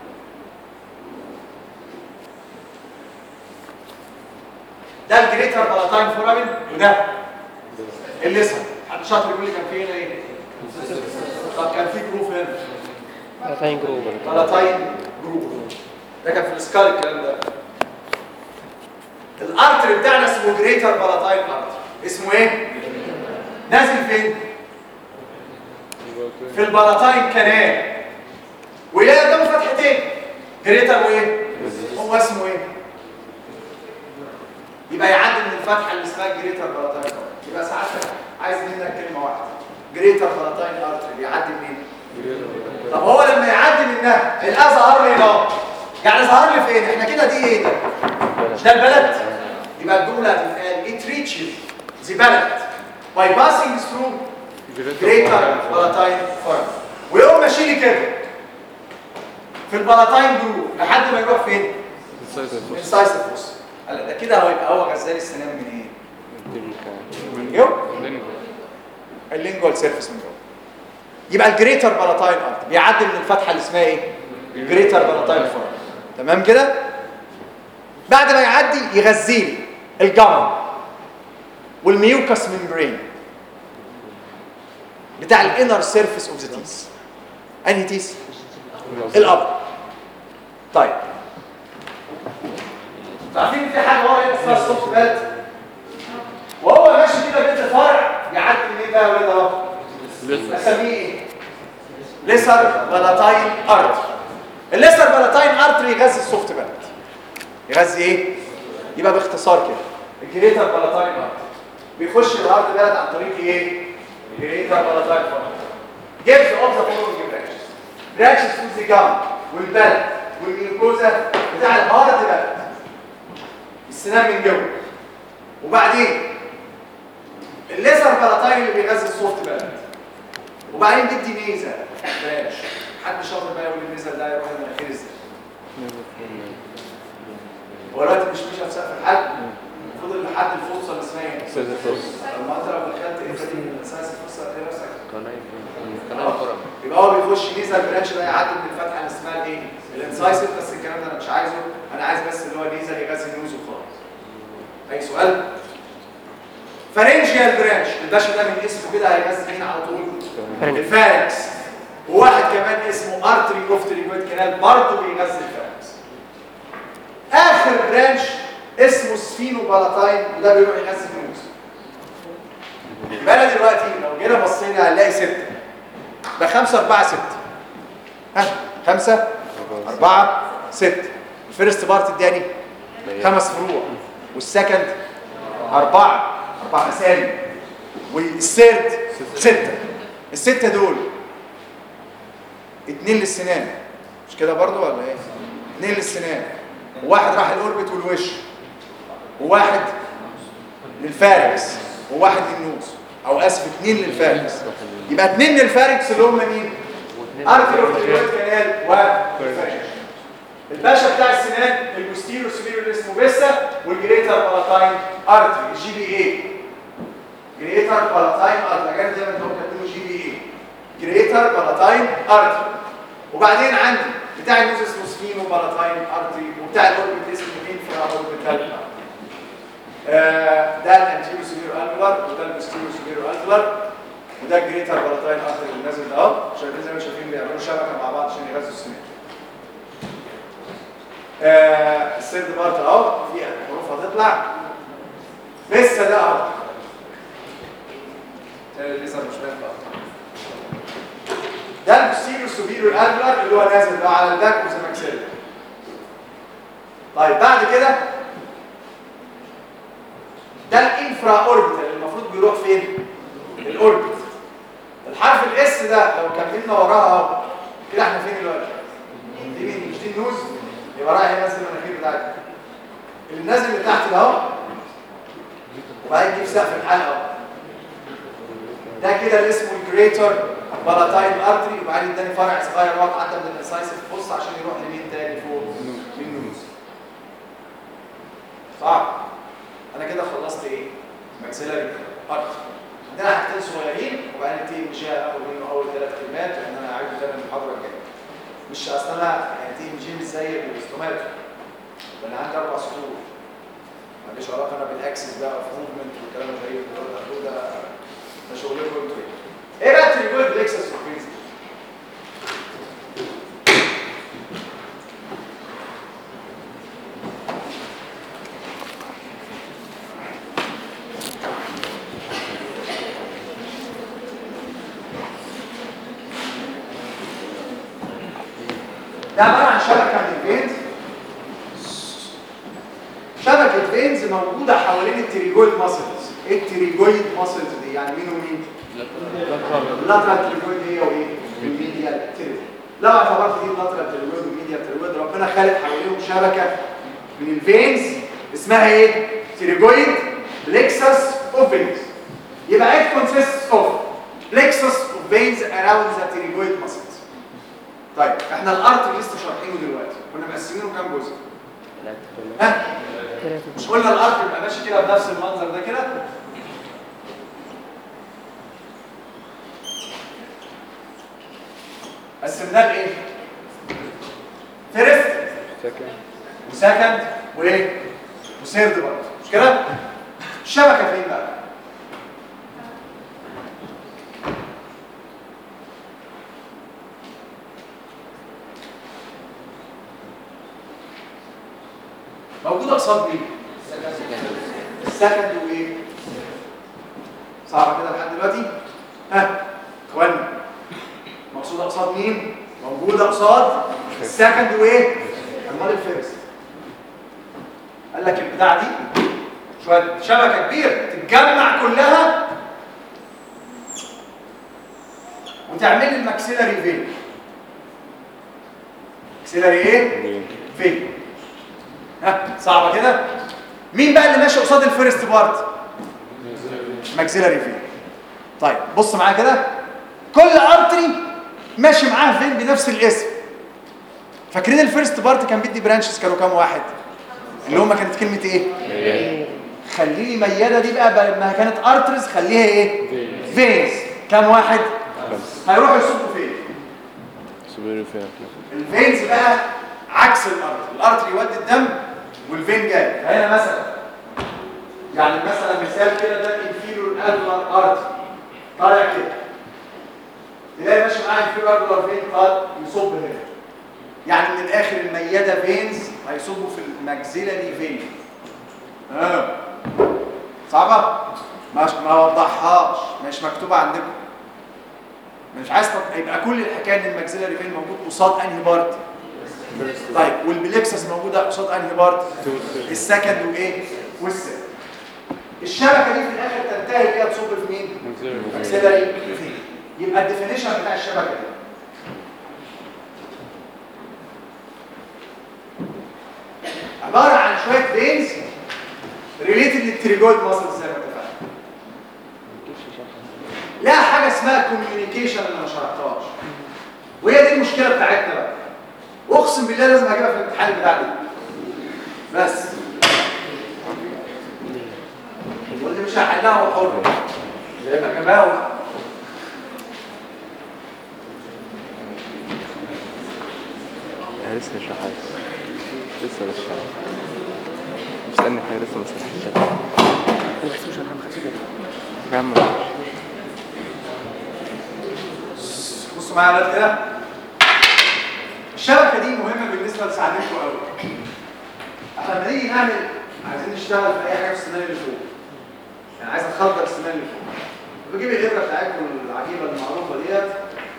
ده الجريتر بلاتاين فورامين وده الليسر حد شاطر يقول لي كان في هنا ايه طب كان في جروف هنا بلاتاين جروب بلاتاين جروف ده كان في السكال الكلام ده الارتري بتاعنا اسمه جريتر بلاتاين ارتري اسمه ايه نازل فين في البلاتاين كانال ويلاقي قدامه فتحتين جريتر وايه هو اسمه ايه يبقى يعدي من الفتحه اللي اسمها جريتر بلاتاين يبقى ساعتها عايز منك كلمه واحده جريتر بلاتاين ارتري بيعدي منين طب هو لما يعدي منها الآن ظهر لي هنا يعني ظهر لي فين احنا كده دي ايه ده مش ده البلد يبقى الجمله هتتقال it reaches the بلد by passing through greater بلاتاين فرق ويقوم ماشي لي كده في البلاتاين جروب لحد ما يروح فين من سايس الفوس هلا ده كده هيبقى هو غزال السنان من ايه من جوه اللينجوال سيرفيس من جوه يبقى الجريتر بلاتاين ارت بيعدي من الفتحه اللي اسمها ايه جريتر بلاتاين فرق تمام كده بعد ما يعدي يغذي لي الجاما والميوكس ممبرين بتاع الانر سيرفيس اوف ذا تيس انهي تيس الابر طيب عارفين في حاجه ورا هنا اسمها السوفت باد وهو ماشي كده بين الفرع يعدي منين بقى ولا اهو اسميه ايه ليسر بلاتاين ارت الليسر بلاتاين ارتري يغذي السوفت باد يغذي ايه يبقى باختصار كده الجريتر بلاتاين ارت بيخش الهارد بلد عن طريق ايه الجريتر بلاتاين ارت جيبس اوف ذا فولوينج برانشز برانشز تو ذا جام والبلد والميوكوزا بتاع الهارد بلد السنان من جوه وبعدين الليزر بلاتاين اللي بيغذي السوفت بلد وبعدين بدي ميزه بلاش حد شاطر بقى يقول الميزه ده يروح المناخير ازاي هو دلوقتي مش ماشي في سقف الحد فضل لحد الفرصه اللي اسمها ايه؟ لما انت لو دخلت انت دي من اساس الفرصه هتلاقي نفسك يبقى هو بيخش ميزه البرانش ده يعدي من الفتحه اللي اسمها الايه؟ الانسايسيف بس الكلام ده انا مش عايزه انا عايز بس اللي هو ميزه يغذي النوز وخلاص اي سؤال؟ فارنجيال برانش الباشا ده من اسمه كده هيغذي مين على طول؟ الفارنكس وواحد كمان اسمه ارتري اوف تريجويد كانال برضه بيغذي الفارنكس اخر برانش اسمه سفينو بالاتاين وده بيروح يغذي النوز يبقى انا دلوقتي لو جينا بصينا هنلاقي سته ده خمسه اربعه سته ها خمسه اربعه سته الفيرست بارت اداني خمس فروع والسكند اربعه اربع اسامي والثيرد سته السته دول اتنين للسنان مش كده برضو ولا ايه اتنين للسنان وواحد راح الاوربت والوش وواحد للفاركس وواحد للنوز او اسف اتنين للفاركس يبقى اتنين للفاركس اللي هم مين ارتري اوف كانال والفاركس الباشا بتاع السنان البوستيرو سوبيرو اللي اسمه بيسا والجريتر بالاتاين ارتري الجي بي اي جريتر بالاتاين ارتري جاي زي ما انتم كاتبين جي بي اي جريتر بالاتاين ارتري وبعدين عندي بتاع النوز اسمه سفينو بالاتاين ارتري وبتاع الاوربت اسمه انفرا اوربيتال آه ده الانتيرو سوبيرو الفلر وده البوستيرو سوبيرو الفلر وده الجريتر بالاتاين ارتري اللي نازل ده اهو شايفين زي ما شايفين بيعملوا شبكه مع بعض عشان يغذوا السنان آه السيرد بارت اهو في حروف هتطلع لسه ده اهو لسه مش باين بقى ده البوستيريو سوبيريو الفلر اللي هو نازل ده على الباك اوف ذا ماكسيلا طيب بعد كده ده الانفرا اوربيتال اللي المفروض بيروح فين الاوربت الحرف الاس ده لو كملنا وراها اهو كده احنا فين دلوقتي دي مين مش دي النوز يبقى رايح ينزل المناخير بتاعتك اللي نازل لتحت ده اهو وبعدين تجيب سقف الحلقه اهو ده كده اللي اسمه الجريتر بالاتاين ارتري وبعدين اداني فرع صغير هو عدى من الانسايسيف فوس عشان يروح لمين تاني فوق للنوز صعب انا كده خلصت ايه ماكسيلاري ارتري عندنا حاجتين صغيرين وبعدين نبتدي نمشيها اول منه اول ثلاث كلمات لان انا هعيده تاني المحاضره الجايه مش اصل انا يعني تي ام جي مش زي الاستوماتو ده انا عندي اربع سطور ماليش علاقه انا بالاكسس بقى اوف موفمنت والكلام الغريب اللي هو ده ده ده شغلكم انتوا ايه بقى تريجويد بالاكسس سربريز ده عباره عن شبكه من الفينز شبكه فينز موجوده حوالين التريجويد ماسلز ايه التريجويد ماسلز دي يعني مين ومين اللاترال تريجويد هي وايه الميديال تريجويد لو اعتبرت دي اللاترال تريجويد والميديال تريجويد ربنا خالق حواليهم شبكه من الفينز اسمها ايه تريجويد plexus of veins يبقى it consists of plexus of veins around the pterygoid muscles طيب احنا الارت لسه شارحينه دلوقتي كنا مقسمينه كام جزء ها مش قلنا الارت يبقى ماشي كده بنفس المنظر ده كده قسمناه لايه فيرست وسكند وايه وسيرد برضه مش كده الشبكه فين بقى موجوده قصاد مين السكند وايه صعبه كده لحد دلوقتي ها اخوانا مقصوده قصاد مين موجوده قصاد السكند وايه امال الفيرست قال لك البتاع دي شويه شبكه كبيره تتجمع كلها وتعمل لي الماكسيلاري فين ماكسيلاري ايه فين ها صعبه كده مين بقى اللي ماشي قصاد الفيرست بارت ماكسيلاري فين طيب بص معايا كده كل ارتري ماشي معاه فين بنفس الاسم فاكرين الفيرست بارت كان بيدي برانشز كانوا كام واحد اللي هما كانت كلمه ايه خلي لي مياده دي بقى بدل ما كانت ارترز خليها ايه فينز كام واحد هيروحوا يصبوا فين سوبر فيها الفينز بقى عكس الارتري الارتري يودي الدم والفين جاي فهنا مثلا يعني مثلا مثال كده ده انفيرور ادلر ارتري طالع كده تلاقي ماشي معاه انفيرور ادلر فين طالع يصب هنا يعني من الاخر المياده فينز هيصبوا في الماكسيلاري فين اه صعبه مش ما وضحهاش مش مكتوبه عندكم مش عايز تط- يبقى كل الحكايه ان الماكسيلاري فين موجود قصاد انهي بارت طيب والبليكسس موجوده قصاد انهي بارت السكند وايه والسكند الشبكه دي في الاخر تنتهي بيها تصب في مين ماكسيلاري فين يبقى الديفينيشن بتاع الشبكه دي عباره عن شويه فينز ريليتد للتريجويد ماسل زي ما اتفقنا لا حاجه اسمها كوميونيكيشن اللي ما شرحتهاش وهي دي المشكله بتاعتنا بقى اقسم بالله لازم هجيبها في الامتحان بتاعنا بس واللي مش هحلها هو حر يبقى كمان انا لسه مش عارف لسه مش عارف مستني حاجه لسه ما سمعتش انا بحسبه شرح ما خدش بالي يا عم بصوا معايا يا ولاد كده الشبكه دي مهمه بالنسبه لسعادتكم قوي احنا لما نيجي نعمل عايزين نشتغل في اي حاجه في السنان اللي فوق يعني عايز اخدر السنان اللي فوق بجيب الابره بتاعتكم العجيبه المعروفه ديت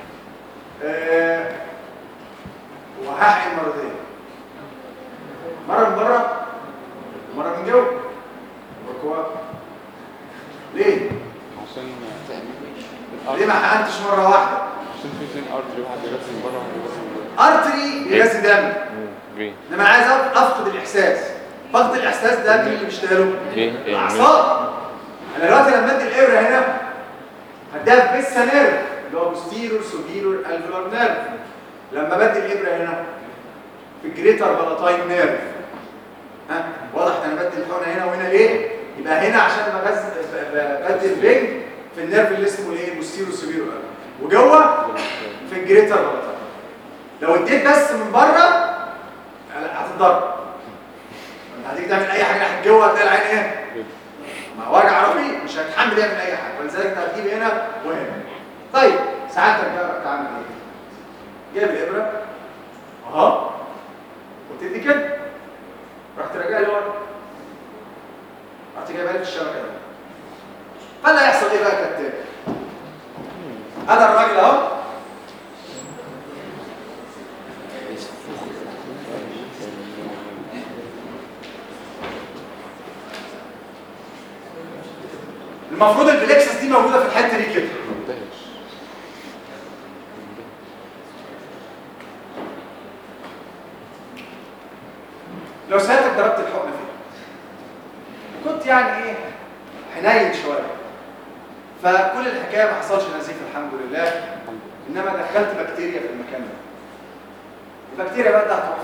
آه وهحقن مرتين مره من بره ومره من جوه بركوا ليه؟ عشان ليه ما حقنتش مره واحده؟ عشان في اثنين ارتري واحد بيغسل بره وواحد بيغسل جوه ارتري بيغذي دم جرين انما عايز أف- افقد الاحساس فقد الاحساس ده مين اللي بيشتغله ايه ايه الاعصاب انا دلوقتي لما ادي الابره هنا هديها في بيسا نيرف اللي هو بوستيرور سوبيرور الفولار نيرف لما بدي الابره هنا في الجريتر بلاتاين نيرف ها واضح ان انا بدي الحقنه هنا وهنا ليه يبقى هنا عشان بغز ب- ب- بدي الرينج في النيرف اللي اسمه ايه بوستيرور سوبيرور وجوه في الجريتر بلاتاين لو اديت بس من بره لا، هتتضرب هتيجي تعمل اي حاجه ناحيه جوه هتلاقي العين ايه ما وجع رهيب مش هيتحمل يعمل اي حاجه ولذلك انت هتجيب هنا وهنا طيب ساعتك بقى بتعمل ايه جايب الابره اهو وتدي كده رحت راجع لورا رحت جايبها لي في الشبكه دي فاللي هيحصل ايه بقى كالتالي هذا الراجل اهو المفروض البلكسس دي موجوده في الحته دي كده مندهش لو سالتك ضربت الحقنه فين كنت يعني ايه حنين شويه فكل الحكايه ما حصلش نزيف الحمد لله انما دخلت بكتيريا في المكان ده البكتيريا بقى ده هتقف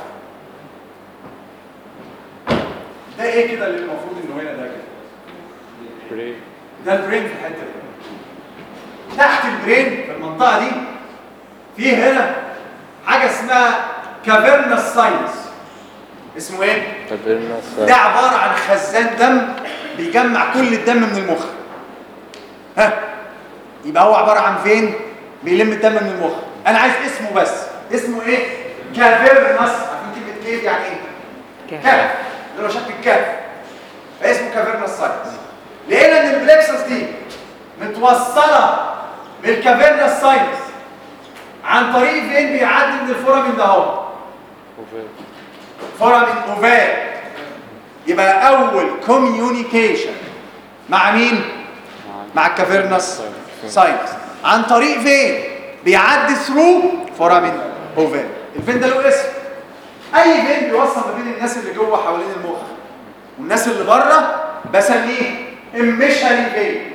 ده ايه كده اللي المفروض انه هنا ده كده بريك ده البرين في الحته دي تحت البرين في المنطقه دي في هنا حاجه اسمها كافيرنس ساينس اسمه ايه كبرنا ده عباره عن خزان دم بيجمع كل الدم من المخ ها يبقى هو عباره عن فين بيلم الدم من المخ انا عايز اسمه بس اسمه ايه كافيرنس عارفين كلمه كيف يعني ايه كهف اللي هو شكل الكهف فاسمه كافيرنس ساينس لقينا ان البلكسس دي متوصله بالكافيرنس ساينس عن طريق فين بيعدي من الفورامين ده اهو وفين فورامين اوفال يبقى اول كوميونيكيشن مع مين مع الكافيرنس ساينس عن طريق فين بيعدي ثرو فورامين اوفال الفين ده له اسم اي فين بيوصل ما بين الناس اللي جوه حوالين المخ والناس اللي بره بسميه اميشري فين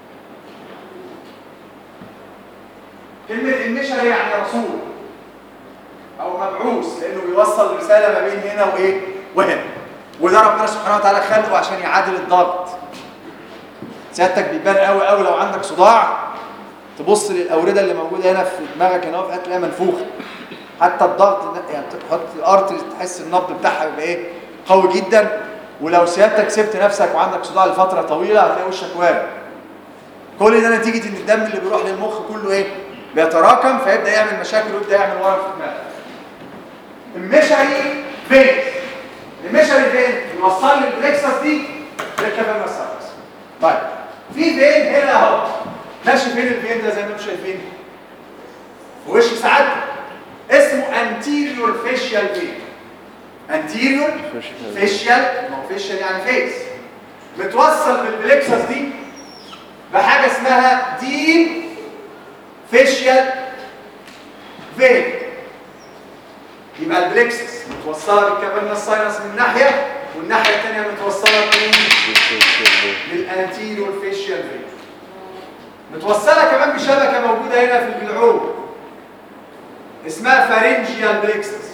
كلمه اميشري يعني رسول او مبعوث لانه بيوصل رساله ما بين هنا وايه وهنا وده ربنا سبحانه وتعالى خلقه عشان يعادل الضغط سيادتك بيبان قوي قوي لو عندك صداع تبص للاورده اللي موجوده هنا في دماغك هنا في هتلاقيها منفوخه حتى الضغط ده- يعني تحط الارتري تحس النبض بتاعها يبقى ايه قوي جدا ولو سيادتك سبت نفسك وعندك صداع لفتره طويله هتلاقي وشك وارم كل ده نتيجه ان الدم اللي بيروح للمخ كله ايه بيتراكم فيبدا يعمل مشاكل ويبدا يعمل ورم في دماغك المشري فين المشري فين يوصل لي البلكسس دي للكافيرنس ساينس طيب في فين هنا اهو ماشي فين الفين ده زي ما انتم شايفين في وش سعادتك اسمه anterior facial vein anterior facial ما هو facial يعني فيس متوصل بالبلكسس دي بحاجه اسمها deep facial vein يبقى البلكسس متوصله بالكافيرنس ساينس من ناحيه والناحيه الثانيه متوصله بمين للانتيريور فيشيال فين متوصله كمان بشبكه موجوده هنا في البلعوم اسمها فارنجيال بلكسس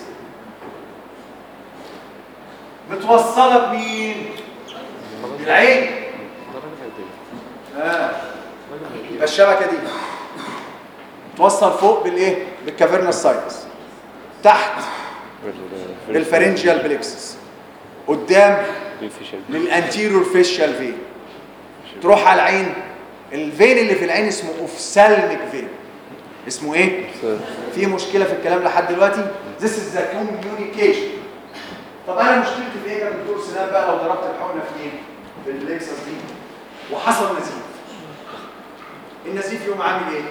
متوصله بمين بالعين اه يبقى الشبكه دي توصل فوق بالايه بالكافيرنس ساينس تحت بالفارنجيال بلكسس قدام للانتيريور فيشيال فين تروح على العين الفين اللي في العين اسمه اوفسالميك فين اسمه ايه في مشكله في الكلام لحد دلوقتي this is the communication طب انا مشكلتي في ايه يا دكتور سنان بقى لو ضربت الحقنه في ايه في الليكسس دي وحصل نزيف النزيف يقوم عامل ايه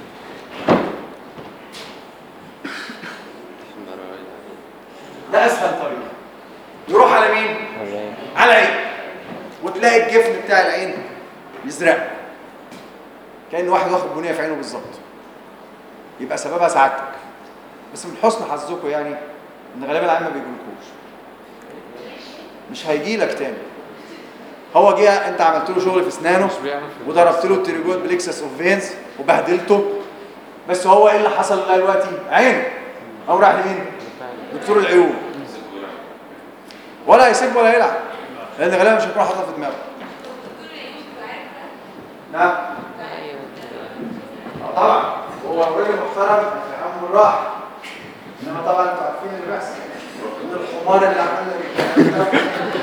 ده اسهل طريق يروح على مين على العين وتلاقي الجفن بتاع العين يزرق كأن واحد واخد بنيه في عينه بالظبط يبقى سببها سعادتك بس من حسن حظكم يعني ان غالبا العين ما بيجولكوش مش هيجي لك تاني هو جه انت عملت له شغل في اسنانه مش بيعرف وضربت له التريجويد بليكسس اوف فينز وبهدلته بس هو ايه اللي حصل لغايه دلوقتي عينه او راح لمين دكتور العيون ولا هيسيب ولا يلعب لان غالبا مش هيكون حاططها في دماغه نعم آه طبعا هو راجل محترم في عمه الراحه انما طبعا انتوا عارفين اللي بيحصل ان الحمار اللي عمل لك الكلام ده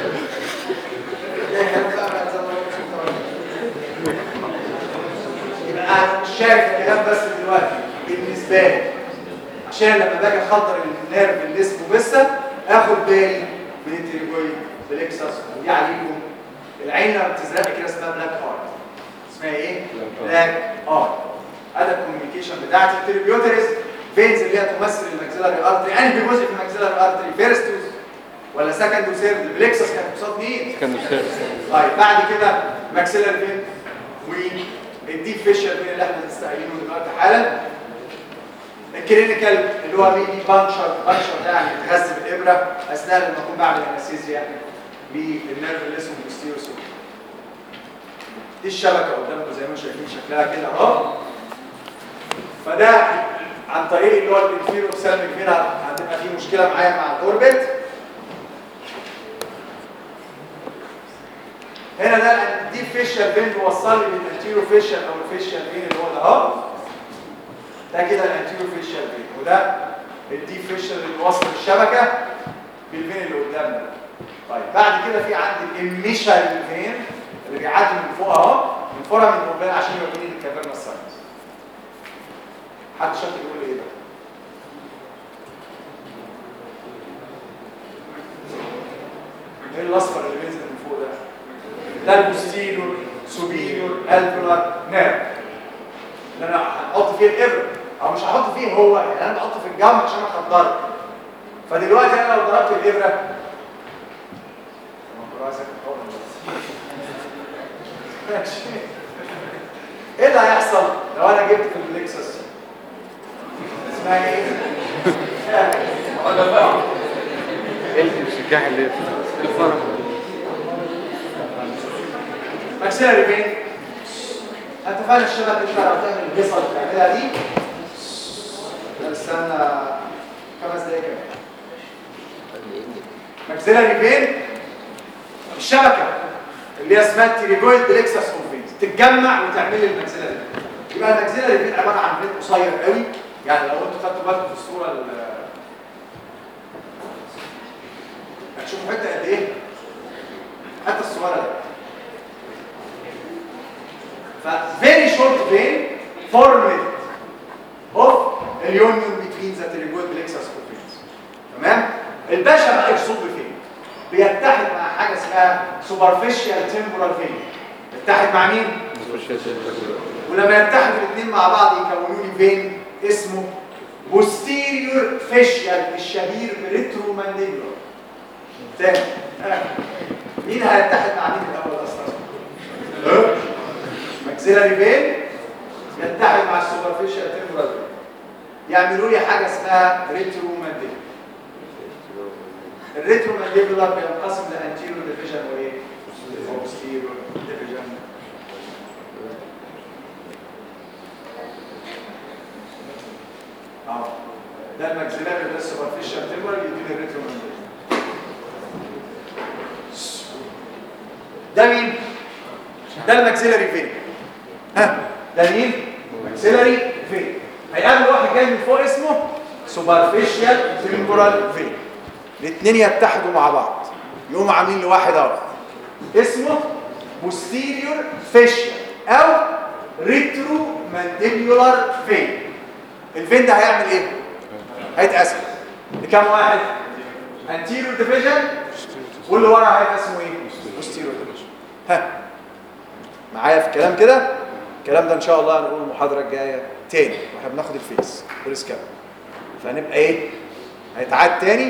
ده كلام بقى بقى زي ما قلت لك. يبقى انا مش شايف الكلام بس دلوقتي بالنسبه لي عشان لما باجي اخدر النيرف اللي اسمه بسه اخد بالي من التريجويد بالاكسس ودي عليكم العين لما بتزرق كده اسمها بلاك ارت اسمها ايه؟ بلاك ارت هذا الكوميونيكيشن بتاعت التريبيوتريز فينز اللي هي تمثل الماكسيلاري ارتري انهي جزء في الماكسيلاري ارتري فيرستوس ولا سكند وسيرد البليكسس كانت قصاد مين؟ كان سيرس طيب بعد كده ماكسيلاري فين والديب فيشر فين اللي احنا مستعينه دلوقتي حالا الكلينيكال اللي هو بيجي بانشر بانشر ده يعني بتغذي بالابره اثناء لما اكون بعمل انستيزيا بالنيرف اللي اسمه بوستيروس دي الشبكه قدامكم زي ما انتم شايفين شكلها كده اهو فده عن طريق اللي هو الانفيرو سالمك هنا هتبقى في مشكله معايا مع الاوربت هنا ده دي فيشال فين بيوصل لي بالانتيرو فيشال او الفيشال فين اللي هو ده اهو ده كده الانتيرو فيشال فين وده الدي فيشال اللي بيوصل الشبكه بالفين اللي قدامنا طيب بعد كده في عندي الاميشال فين اللي بيعدي من فوق اهو من فوق من قدام عشان يوديني للكافيرنا ساينس حد شاطر يقول لي ايه ده ايه الاصفر اللي بينزل من فوق ده ده البوستيريور سوبيريور الفولار نيرف اللي انا هحط فيه الابره او مش هحط فيه هو يعني انا بحطه في الجنب عشان اخدره فدلوقتي انا لو ضربت الابره ماشي ايه اللي هيحصل لو انا جبت في البليكسس اسمها ايه؟ الشجاع اللي الفرق ماكسيلاري فين؟ انت فاهم الشبكه اللي بتعرف تعمل الهيصه اللي بتعملها دي؟ طب استنى خمس دقايق كمان ماكسيلاري فين؟ الشبكه اللي هي اسمها التيريجويد بليكسس كونفينز تتجمع وتعمل لي الماكسيلاري يبقى الماكسيلاري فين عباره عن فين قصير قوي يعني لو انتوا خدتوا بالكم في الصوره ال- هتشوفوا حته قد ايه؟ حتى الصغيره دي ف very short vein formed of a union between the pterygoid plexus proteins تمام الباشا بقى يصب فين بيتحد مع حاجه اسمها superficial temporal vein يتحد مع مين ولما يتحدوا الاثنين مع بعض يكونوا لي فين اسمه posterior facial الشهير بريترومانديبولار تاني آه. مين هيتحد مع مين الاول اصلا ماكسيلاري فين يتحد مع السوبرفيشال تمبرال فين يعملوا لي حاجه اسمها ريترومانديبولار الريترومانديبولار بينقسم لانتيرو ديفيجن وايه وبوستيرو ديفيجن اه ده الماكسيلاري ده السوبرفيشال تمبرال يديني الريترومانديبولار ده مين ده الماكسيلاري فين ها ده مين ماكسيلاري فين هيقابل واحد جاي من فوق اسمه سوبرفيشال تمبورال فين الاثنين يتحدوا مع بعض يقوموا عاملين لواحد اهو اسمه posterior facial او ريترو مانديبيولار فين الفين ده هيعمل ايه هيتقسم لكام واحد anterior division واللي ورا هيبقى اسمه ايه posterior division ها معايا في الكلام كده الكلام ده ان شاء الله هنقول المحاضره الجايه تاني واحنا بناخد الفيس والسكاب فهنبقى ايه هيتعاد تاني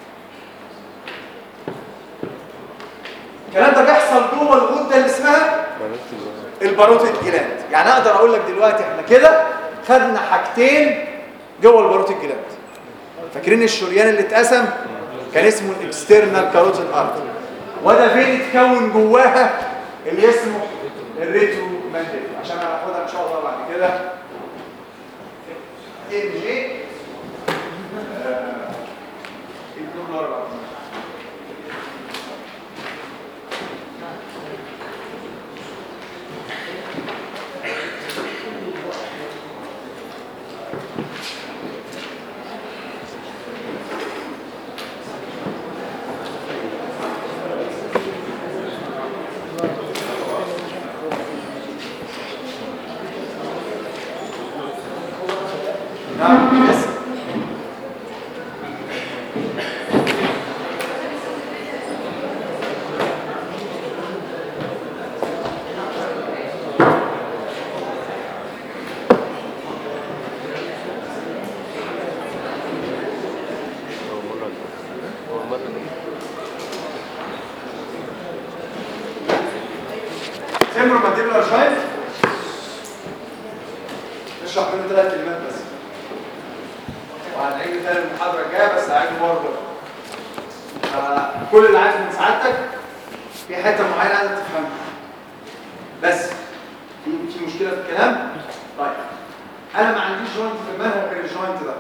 الكلام ده بيحصل جوه الغده اللي اسمها الباروتيد جلاند يعني اقدر اقول لك دلوقتي احنا كده خدنا حاجتين جوه الباروتيد جلاند فاكرين الشريان اللي اتقسم كان اسمه الاكسترنال كاروتيد ارتري وده فين اتكون جواها اللي اسمه الريترو مانديبل عشان هناخدها ان شاء الله بعد كده ام جي الدولار بقى نعم يس أول مرة أول مرة تمرو مانديبولار جوينت نشرح منه ثلاث كلمات بس وهنعيد تاني المحاضرة الجاية بس هعيده برضه آه، كل اللي عايزه من سعادتك في حتة معينة عايزك تفهمها بس في في مشكلة في الكلام؟ طيب أنا ما عنديش جوينت في المنهج غير الجوينت ده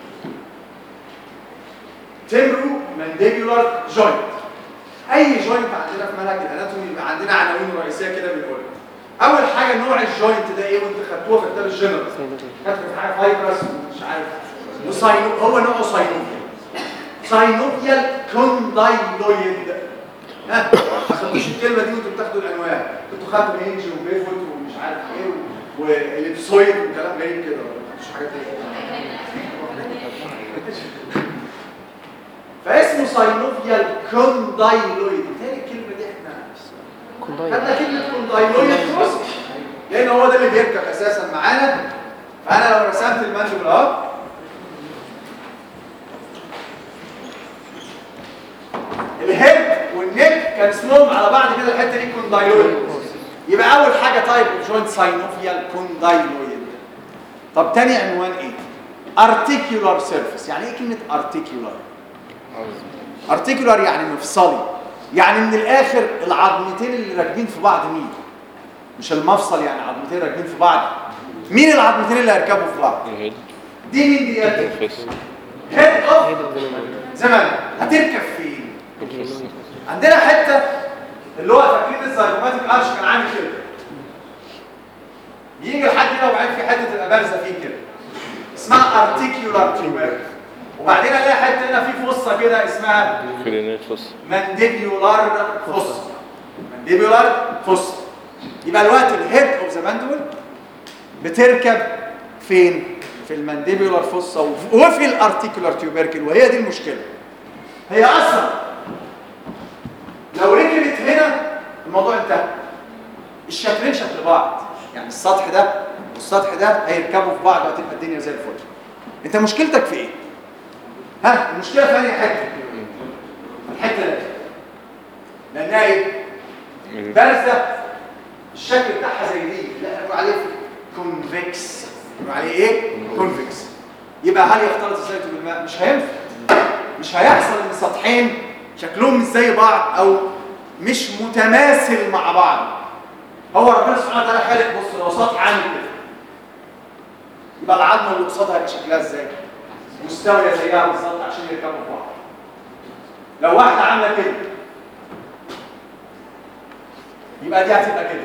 تمرو مانديبولار جوينت اي جوينت عندنا في منهج الاناتومي بيبقى عندنا عناوين رئيسيه كده بنقولها اول حاجه نوع الجوينت ده ايه وانت خدتوها في كتاب الجنرال خدت في حاجه فايبرس ومش عارف وساينو هو نوعه ساينوفيال ساينوفيال كوندايلويد ها ما خدتوش الكلمه دي وانتوا بتاخدوا العنوان كنتوا خدتوا هينج وبيفوت ومش عارف ايه والابسويد وكلام غريب كده ولا ما خدتوش حاجات دي فاسمه ساينوفيال كوندايلويد بالتالي الكلمه دي احنا كوندايل خدنا كلمه كوندايلويد كروس لان هو ده اللي بيركب اساسا معانا فانا لو رسمت الماندبل اهو الهيد والنك كان اسمهم على بعض كده الحته دي كوندايلويد يبقى اول حاجه تايب جوينت ساينوفيال كوندايلويد طب تاني عنوان ايه ارتيكولار سيرفيس يعني ايه كلمه ارتيكولار ارتيكولار يعني مفصلي يعني من الاخر العظمتين اللي راكبين في بعض مين مش المفصل يعني عظمتين راكبين في بعض مين العظمتين اللي هيركبوا في بعض الهيد دي مين دي الفيس هيد اوف زمان هتركب فين الفيس عندنا حته اللي هو فاكرين الزيجوماتيك ارش كان عامل كده يجي لحد هنا وبعدين في حته تبقى بارزه فيه كده اسمها ارتيكيولار تيوبر وبعدين الاقي حته هنا في فصه كده اسمها كرينيت فوس مانديبيولار فوس مانديبيولار فوس يبقى الوقت الهيد اوف ذا ماندبل بتركب فين في المانديبيولار فوسا وف- وفي الارتيكولار تيوبركل وهي دي المشكله هي اصلا لو ركبت هنا الموضوع انتهى الشكلين شكل بعض يعني السطح ده والسطح ده هيركبوا في بعض وهتبقى الدنيا زي الفل انت مشكلتك في ايه ها المشكله في انهي حته الحته دي لانها ايه بارزه الشكل بتاعها زي دي لا نقول عليه كونفكس نقول عليه ايه كونفكس يبقى هل يختلط الزيت بالماء مش هينفع مش هيحصل ان السطحين شكلهم مش زي بعض او مش متماثل مع بعض هو ربنا سبحانه وتعالى خالق بص لو سطح عامل كده يبقى العظمه اللي قصادها هيبقى شكلها ازاي مستويه زيها بالظبط عشان يركبوا في بعض لو واحده عامله كده يبقى دي هتبقى كده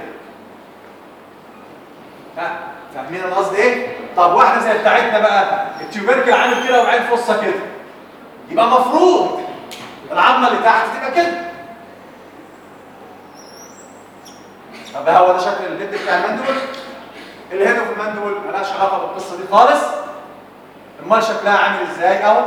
ها فاهمين انا قصدي ايه طب واحده زي بتاعتنا بقى التيوبركل عامل كده وبعدين فصه كده يبقى مفروض العظمه اللي تحت تبقى كده طب هو ده شكل الهيد بتاع المندول الهيد في المندول ملهاش علاقه بالقصه دي خالص امال شكلها عامل ازاي اهو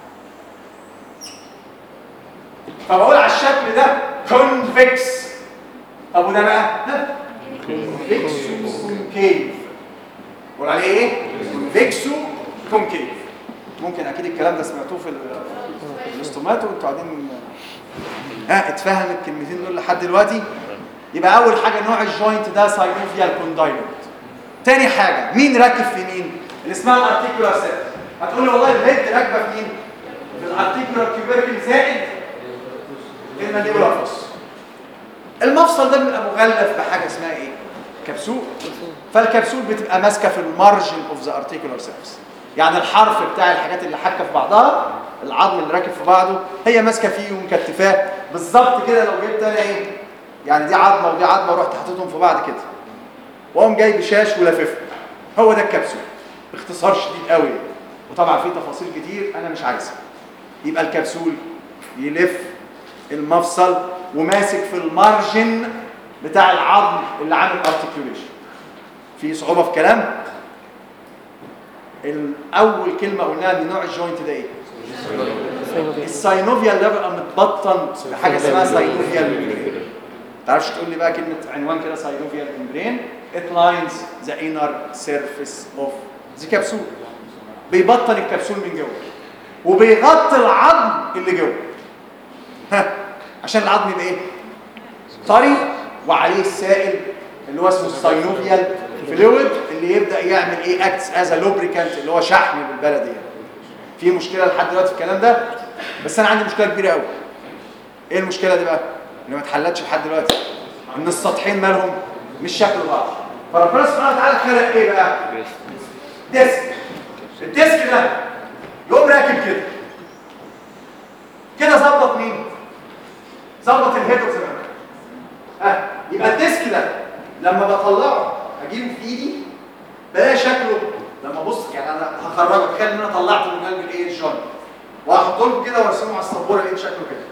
فبقول على الشكل ده كونفكس طب وده بقى ها كونفكسو كونكيف بقول عليه ايه كونفكسو كونكيف ممكن اكيد الكلام ده سمعتوه في ال- في الاستوماتو وانتوا قاعدين ها اتفهم الكلمتين دول لحد دلوقتي يبقى اول حاجه نوع الجوينت ده ساينوفيال كوندايلوت تاني حاجه مين راكب في مين اللي اسمها الارتيكولار سيت هتقول لي والله الهيد راكبه في مين في الارتيكولار كيوبركل زائد المانديبولار المفصل ده بيبقى مغلف بحاجه اسمها ايه كبسول فالكبسول بتبقى ماسكه في المارجن اوف ذا ارتيكولار سيرفيس يعني الحرف بتاع الحاجات اللي حاكه في بعضها العظم اللي راكب في بعضه هي ماسكه فيه ومكتفاه بالظبط كده لو جبت انا ايه يعني دي عظمه ودي عظمه ورحت حاططهم في بعض كده واقوم جايب شاش ولاففه هو ده الكبسول باختصار شديد قوي وطبعا في تفاصيل كتير انا مش عايزها يبقى الكبسول يلف المفصل وماسك في المارجن بتاع العظم اللي عامل ارتكيوليشن في صعوبه في كلام الاول كلمه قلناها ان نوع الجوينت ده ايه الساينوفيال ده بقى متبطن بحاجه اسمها ساينوفيال ممبرين تعرفش تقول لي بقى كلمه عنوان كده ساينوفيال ممبرين it lines the inner surface of the capsule بيبطن الكبسول من جوه وبيغطي العظم اللي جوه ها عشان العظم يبقى ايه طري وعليه السائل اللي هو اسمه الساينوفيال فلويد اللي يبدا يعمل ايه اكتس از لوبريكانت اللي هو شحم بالبلدي يعني في مشكله لحد دلوقتي في الكلام ده بس انا عندي مشكله كبيره قوي ايه المشكله دي بقى اللي ما اتحلتش لحد دلوقتي ان السطحين مالهم مش شكل بعض فربنا سبحانه وتعالى خلق ايه بقى ديسك الديسك ده يقوم راكب كده كده ظبط مين ظبط الهيد اوف ها يبقى الديسك ده لما بطلعه اجيبه في ايدي بلاقي شكله لما ابص يعني انا هخرجه تخيل ان انا طلعته من قلب الايه الجوينت وهحطه لكم كده وارسمه على السبوره لقيت شكله كده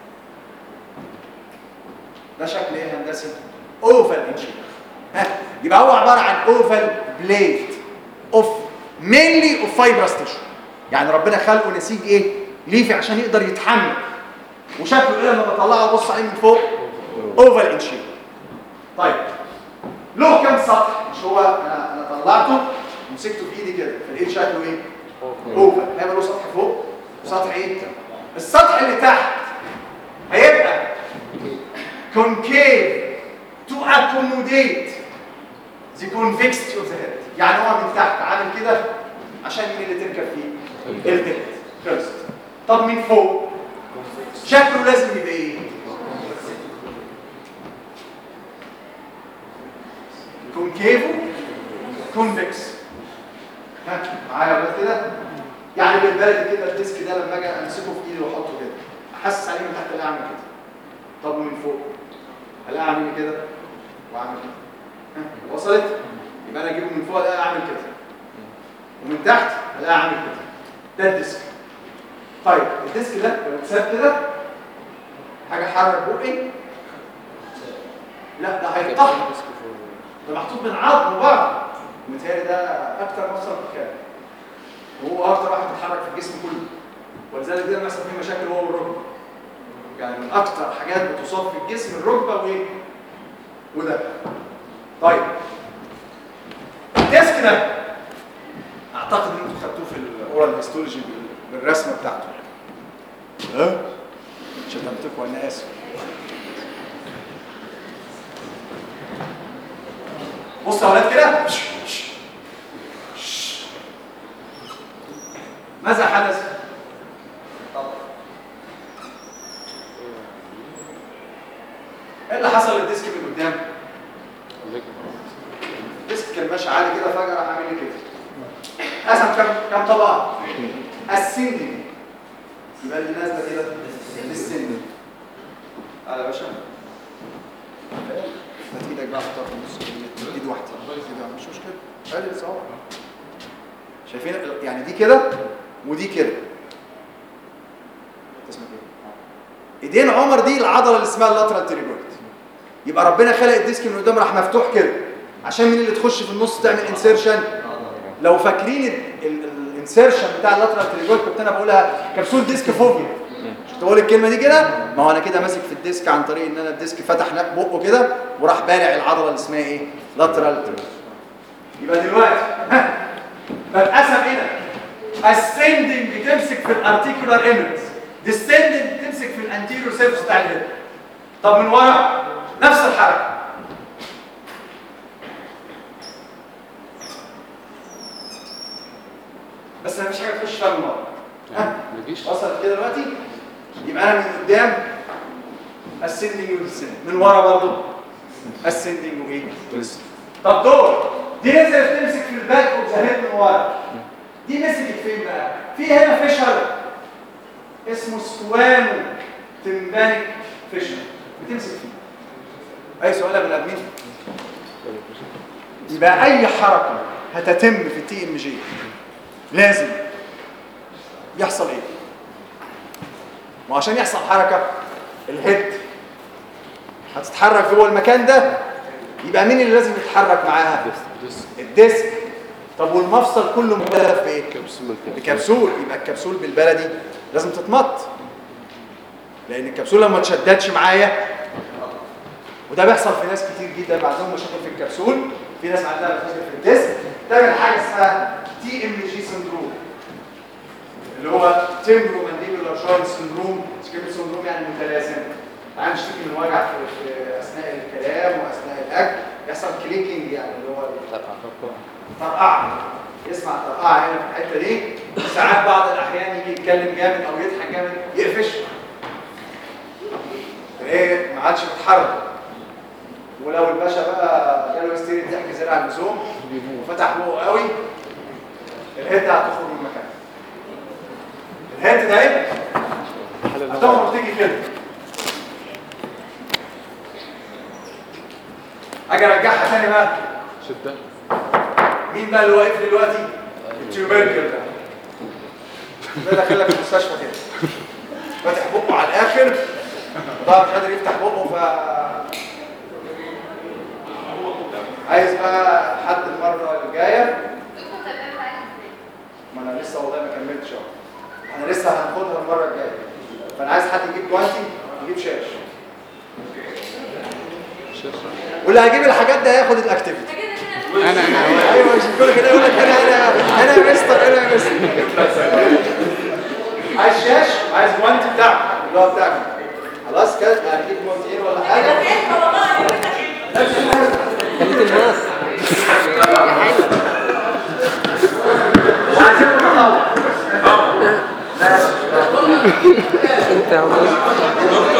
ده شكل ايه هندسي اوفال انشي ها يبقى هو عباره عن اوفال بليد اوف مينلي اوف فايبرس تيشو يعني ربنا خلقه نسيج ايه ليفي عشان يقدر يتحمل وشكله ايه لما بطلعه ابص عليه من فوق اوفال انشي طيب له كام سطح مش هو انا انا طلعته ومسكته في ايدي كده فلقيت شكله ايه اوفال هيبقى له سطح فوق وسطح ايه السطح اللي تحت هيبقى concave to accommodate the convexity of the head يعني هو من تحت عامل كده عشان مين اللي تركب فيه الهيد خلصت طب من فوق شكله لازم يبقى ايه كونكيفو كونفكس ها معايا ولا كده يعني بالبلدي كده الديسك ده لما اجي امسكه في ايدي واحطه كده احسس عليه من تحت الاقي اعمل كده طب ومن فوق الاقي اعمل كده واعمل كده ها وصلت يبقى انا اجيبه من فوق الاقي اعمل كده ومن تحت الاقي اعمل كده ده الديسك طيب الديسك ده لو اتساب كده حاجه حرك بقي لا ده هيتطحن ده محطوط من عظم وبعض متهيألي ده اكتر مفصل مكان وهو اكتر واحد بيتحرك في الجسم كله ولذلك ده مثلا فيه مشاكل هو والركبه يعني من اكتر حاجات بتصاب في الجسم الركبه وايه وده طيب الديسك ده اعتقد ان انتوا خدتوه في الاورال هيستولوجي بالرسمه بتاعته ها شتمتكم وانا اسف بص يا ولاد كده ماذا حدث ايه اللي حصل للديسك من قدام الديسك كان ماشي عادي كده فجاه راح عامل لي كده قسم كام كام طبقه السندنج يبقى اللي نازله كده السندنج تعالى يا باشا هات ايدك بقى حطها في النص ايد واحده كده مش مشكله عادي صعب شايفين يعني دي كده ودي كده اسمك ايه ايدين عمر دي العضله اللي اسمها اللاترال تريبورت يبقى ربنا خلق الديسك من قدام راح مفتوح كده عشان مين اللي تخش في النص تعمل انسيرشن لو فاكرين الانسيرشن بتاع اللاترال تريبورت كنت انا بقولها كبسول ديسك فوبيا مش تقول الكلمه دي كده ما هو انا كده ماسك في الديسك عن طريق ان انا الديسك فتح بقه كده وراح بالع العضله اللي اسمها ايه لاترال يبقى دلوقتي ها بتقسم هنا ascending بتمسك في الارتيكولار ايمنتس descending بتمسك في الانتيريور سيرفس بتاع الهيد طب من ورا نفس الحركه بس مفيش حاجه تخش فيها من ورا ها مفيش وصلت كده دلوقتي يبقى انا من قدام اسندنج وديسندنج من ورا برضه اسندنج وايه طب دور دي نزلت تمسك في الباك اوف ذا هيد من ورا دي مسكت فين بقى في هنا فيشر اسمه سكوامو تمبانيك فيشر بتمسك فيه اي سؤال يا بني ادمين يبقى اي حركه هتتم في التي ام جي لازم يحصل ايه ما عشان يحصل حركه الهيد هتتحرك جوه المكان ده يبقى مين اللي لازم يتحرك معاها الديسك طب والمفصل كله مكلف بايه بكبسول يبقى الكبسول بالبلدي لازم تتمط لان الكبسول لما تشددش معايا وده بيحصل في ناس كتير جدا بقى عندهم مشاكل في الكبسول في ناس عندها مشاكل في الديسك تعمل حاجه اسمها تي ام جي سندروم اللي هو تمبرو مانديبولار جوينت سندروم كلمه سندروم يعني متلازم يعني نشتكي من وجع في في اثناء الكلام واثناء الاكل يحصل كليكنج يعني اللي هو طرقعه يسمع طرقعه هنا في الحته دي ساعات بعض الاحيان يجي يتكلم جامد او يضحك جامد يقفش ايه ما عادش بيتحرك ولو الباشا بقى جاله هستيري ضحك زيادة عن اللزوم وفتح بقه قوي الهيد هتخرج من مكانها الهيد ده ايه؟ هتخرج تيجي كده اجي ارجعها تاني بقى شدة مين بقى اللي واقف لي دلوقتي؟ التيوبركل ده ده داخلك المستشفى كده فاتح بقه على الاخر طبعا مش قادر يفتح بقه ف عايز بقى حد المره الجايه ما انا لسه والله ما كملتش اهو انا لسه هناخدها المره الجايه فانا عايز حد يجيب جوانتي يجيب شاش واللي هيجيب الحاجات ده هياخد الاكتيفيتي انا انا ايوه مش كل كده يقول لك انا انا انا يا مستر انا يا مستر عايز شاش عايز جوانتي بتاعك اللي هو بتاعك خلاص كده هنجيب جوانتين ولا حاجه خليك الناس وعايزين متطور انت يا عمر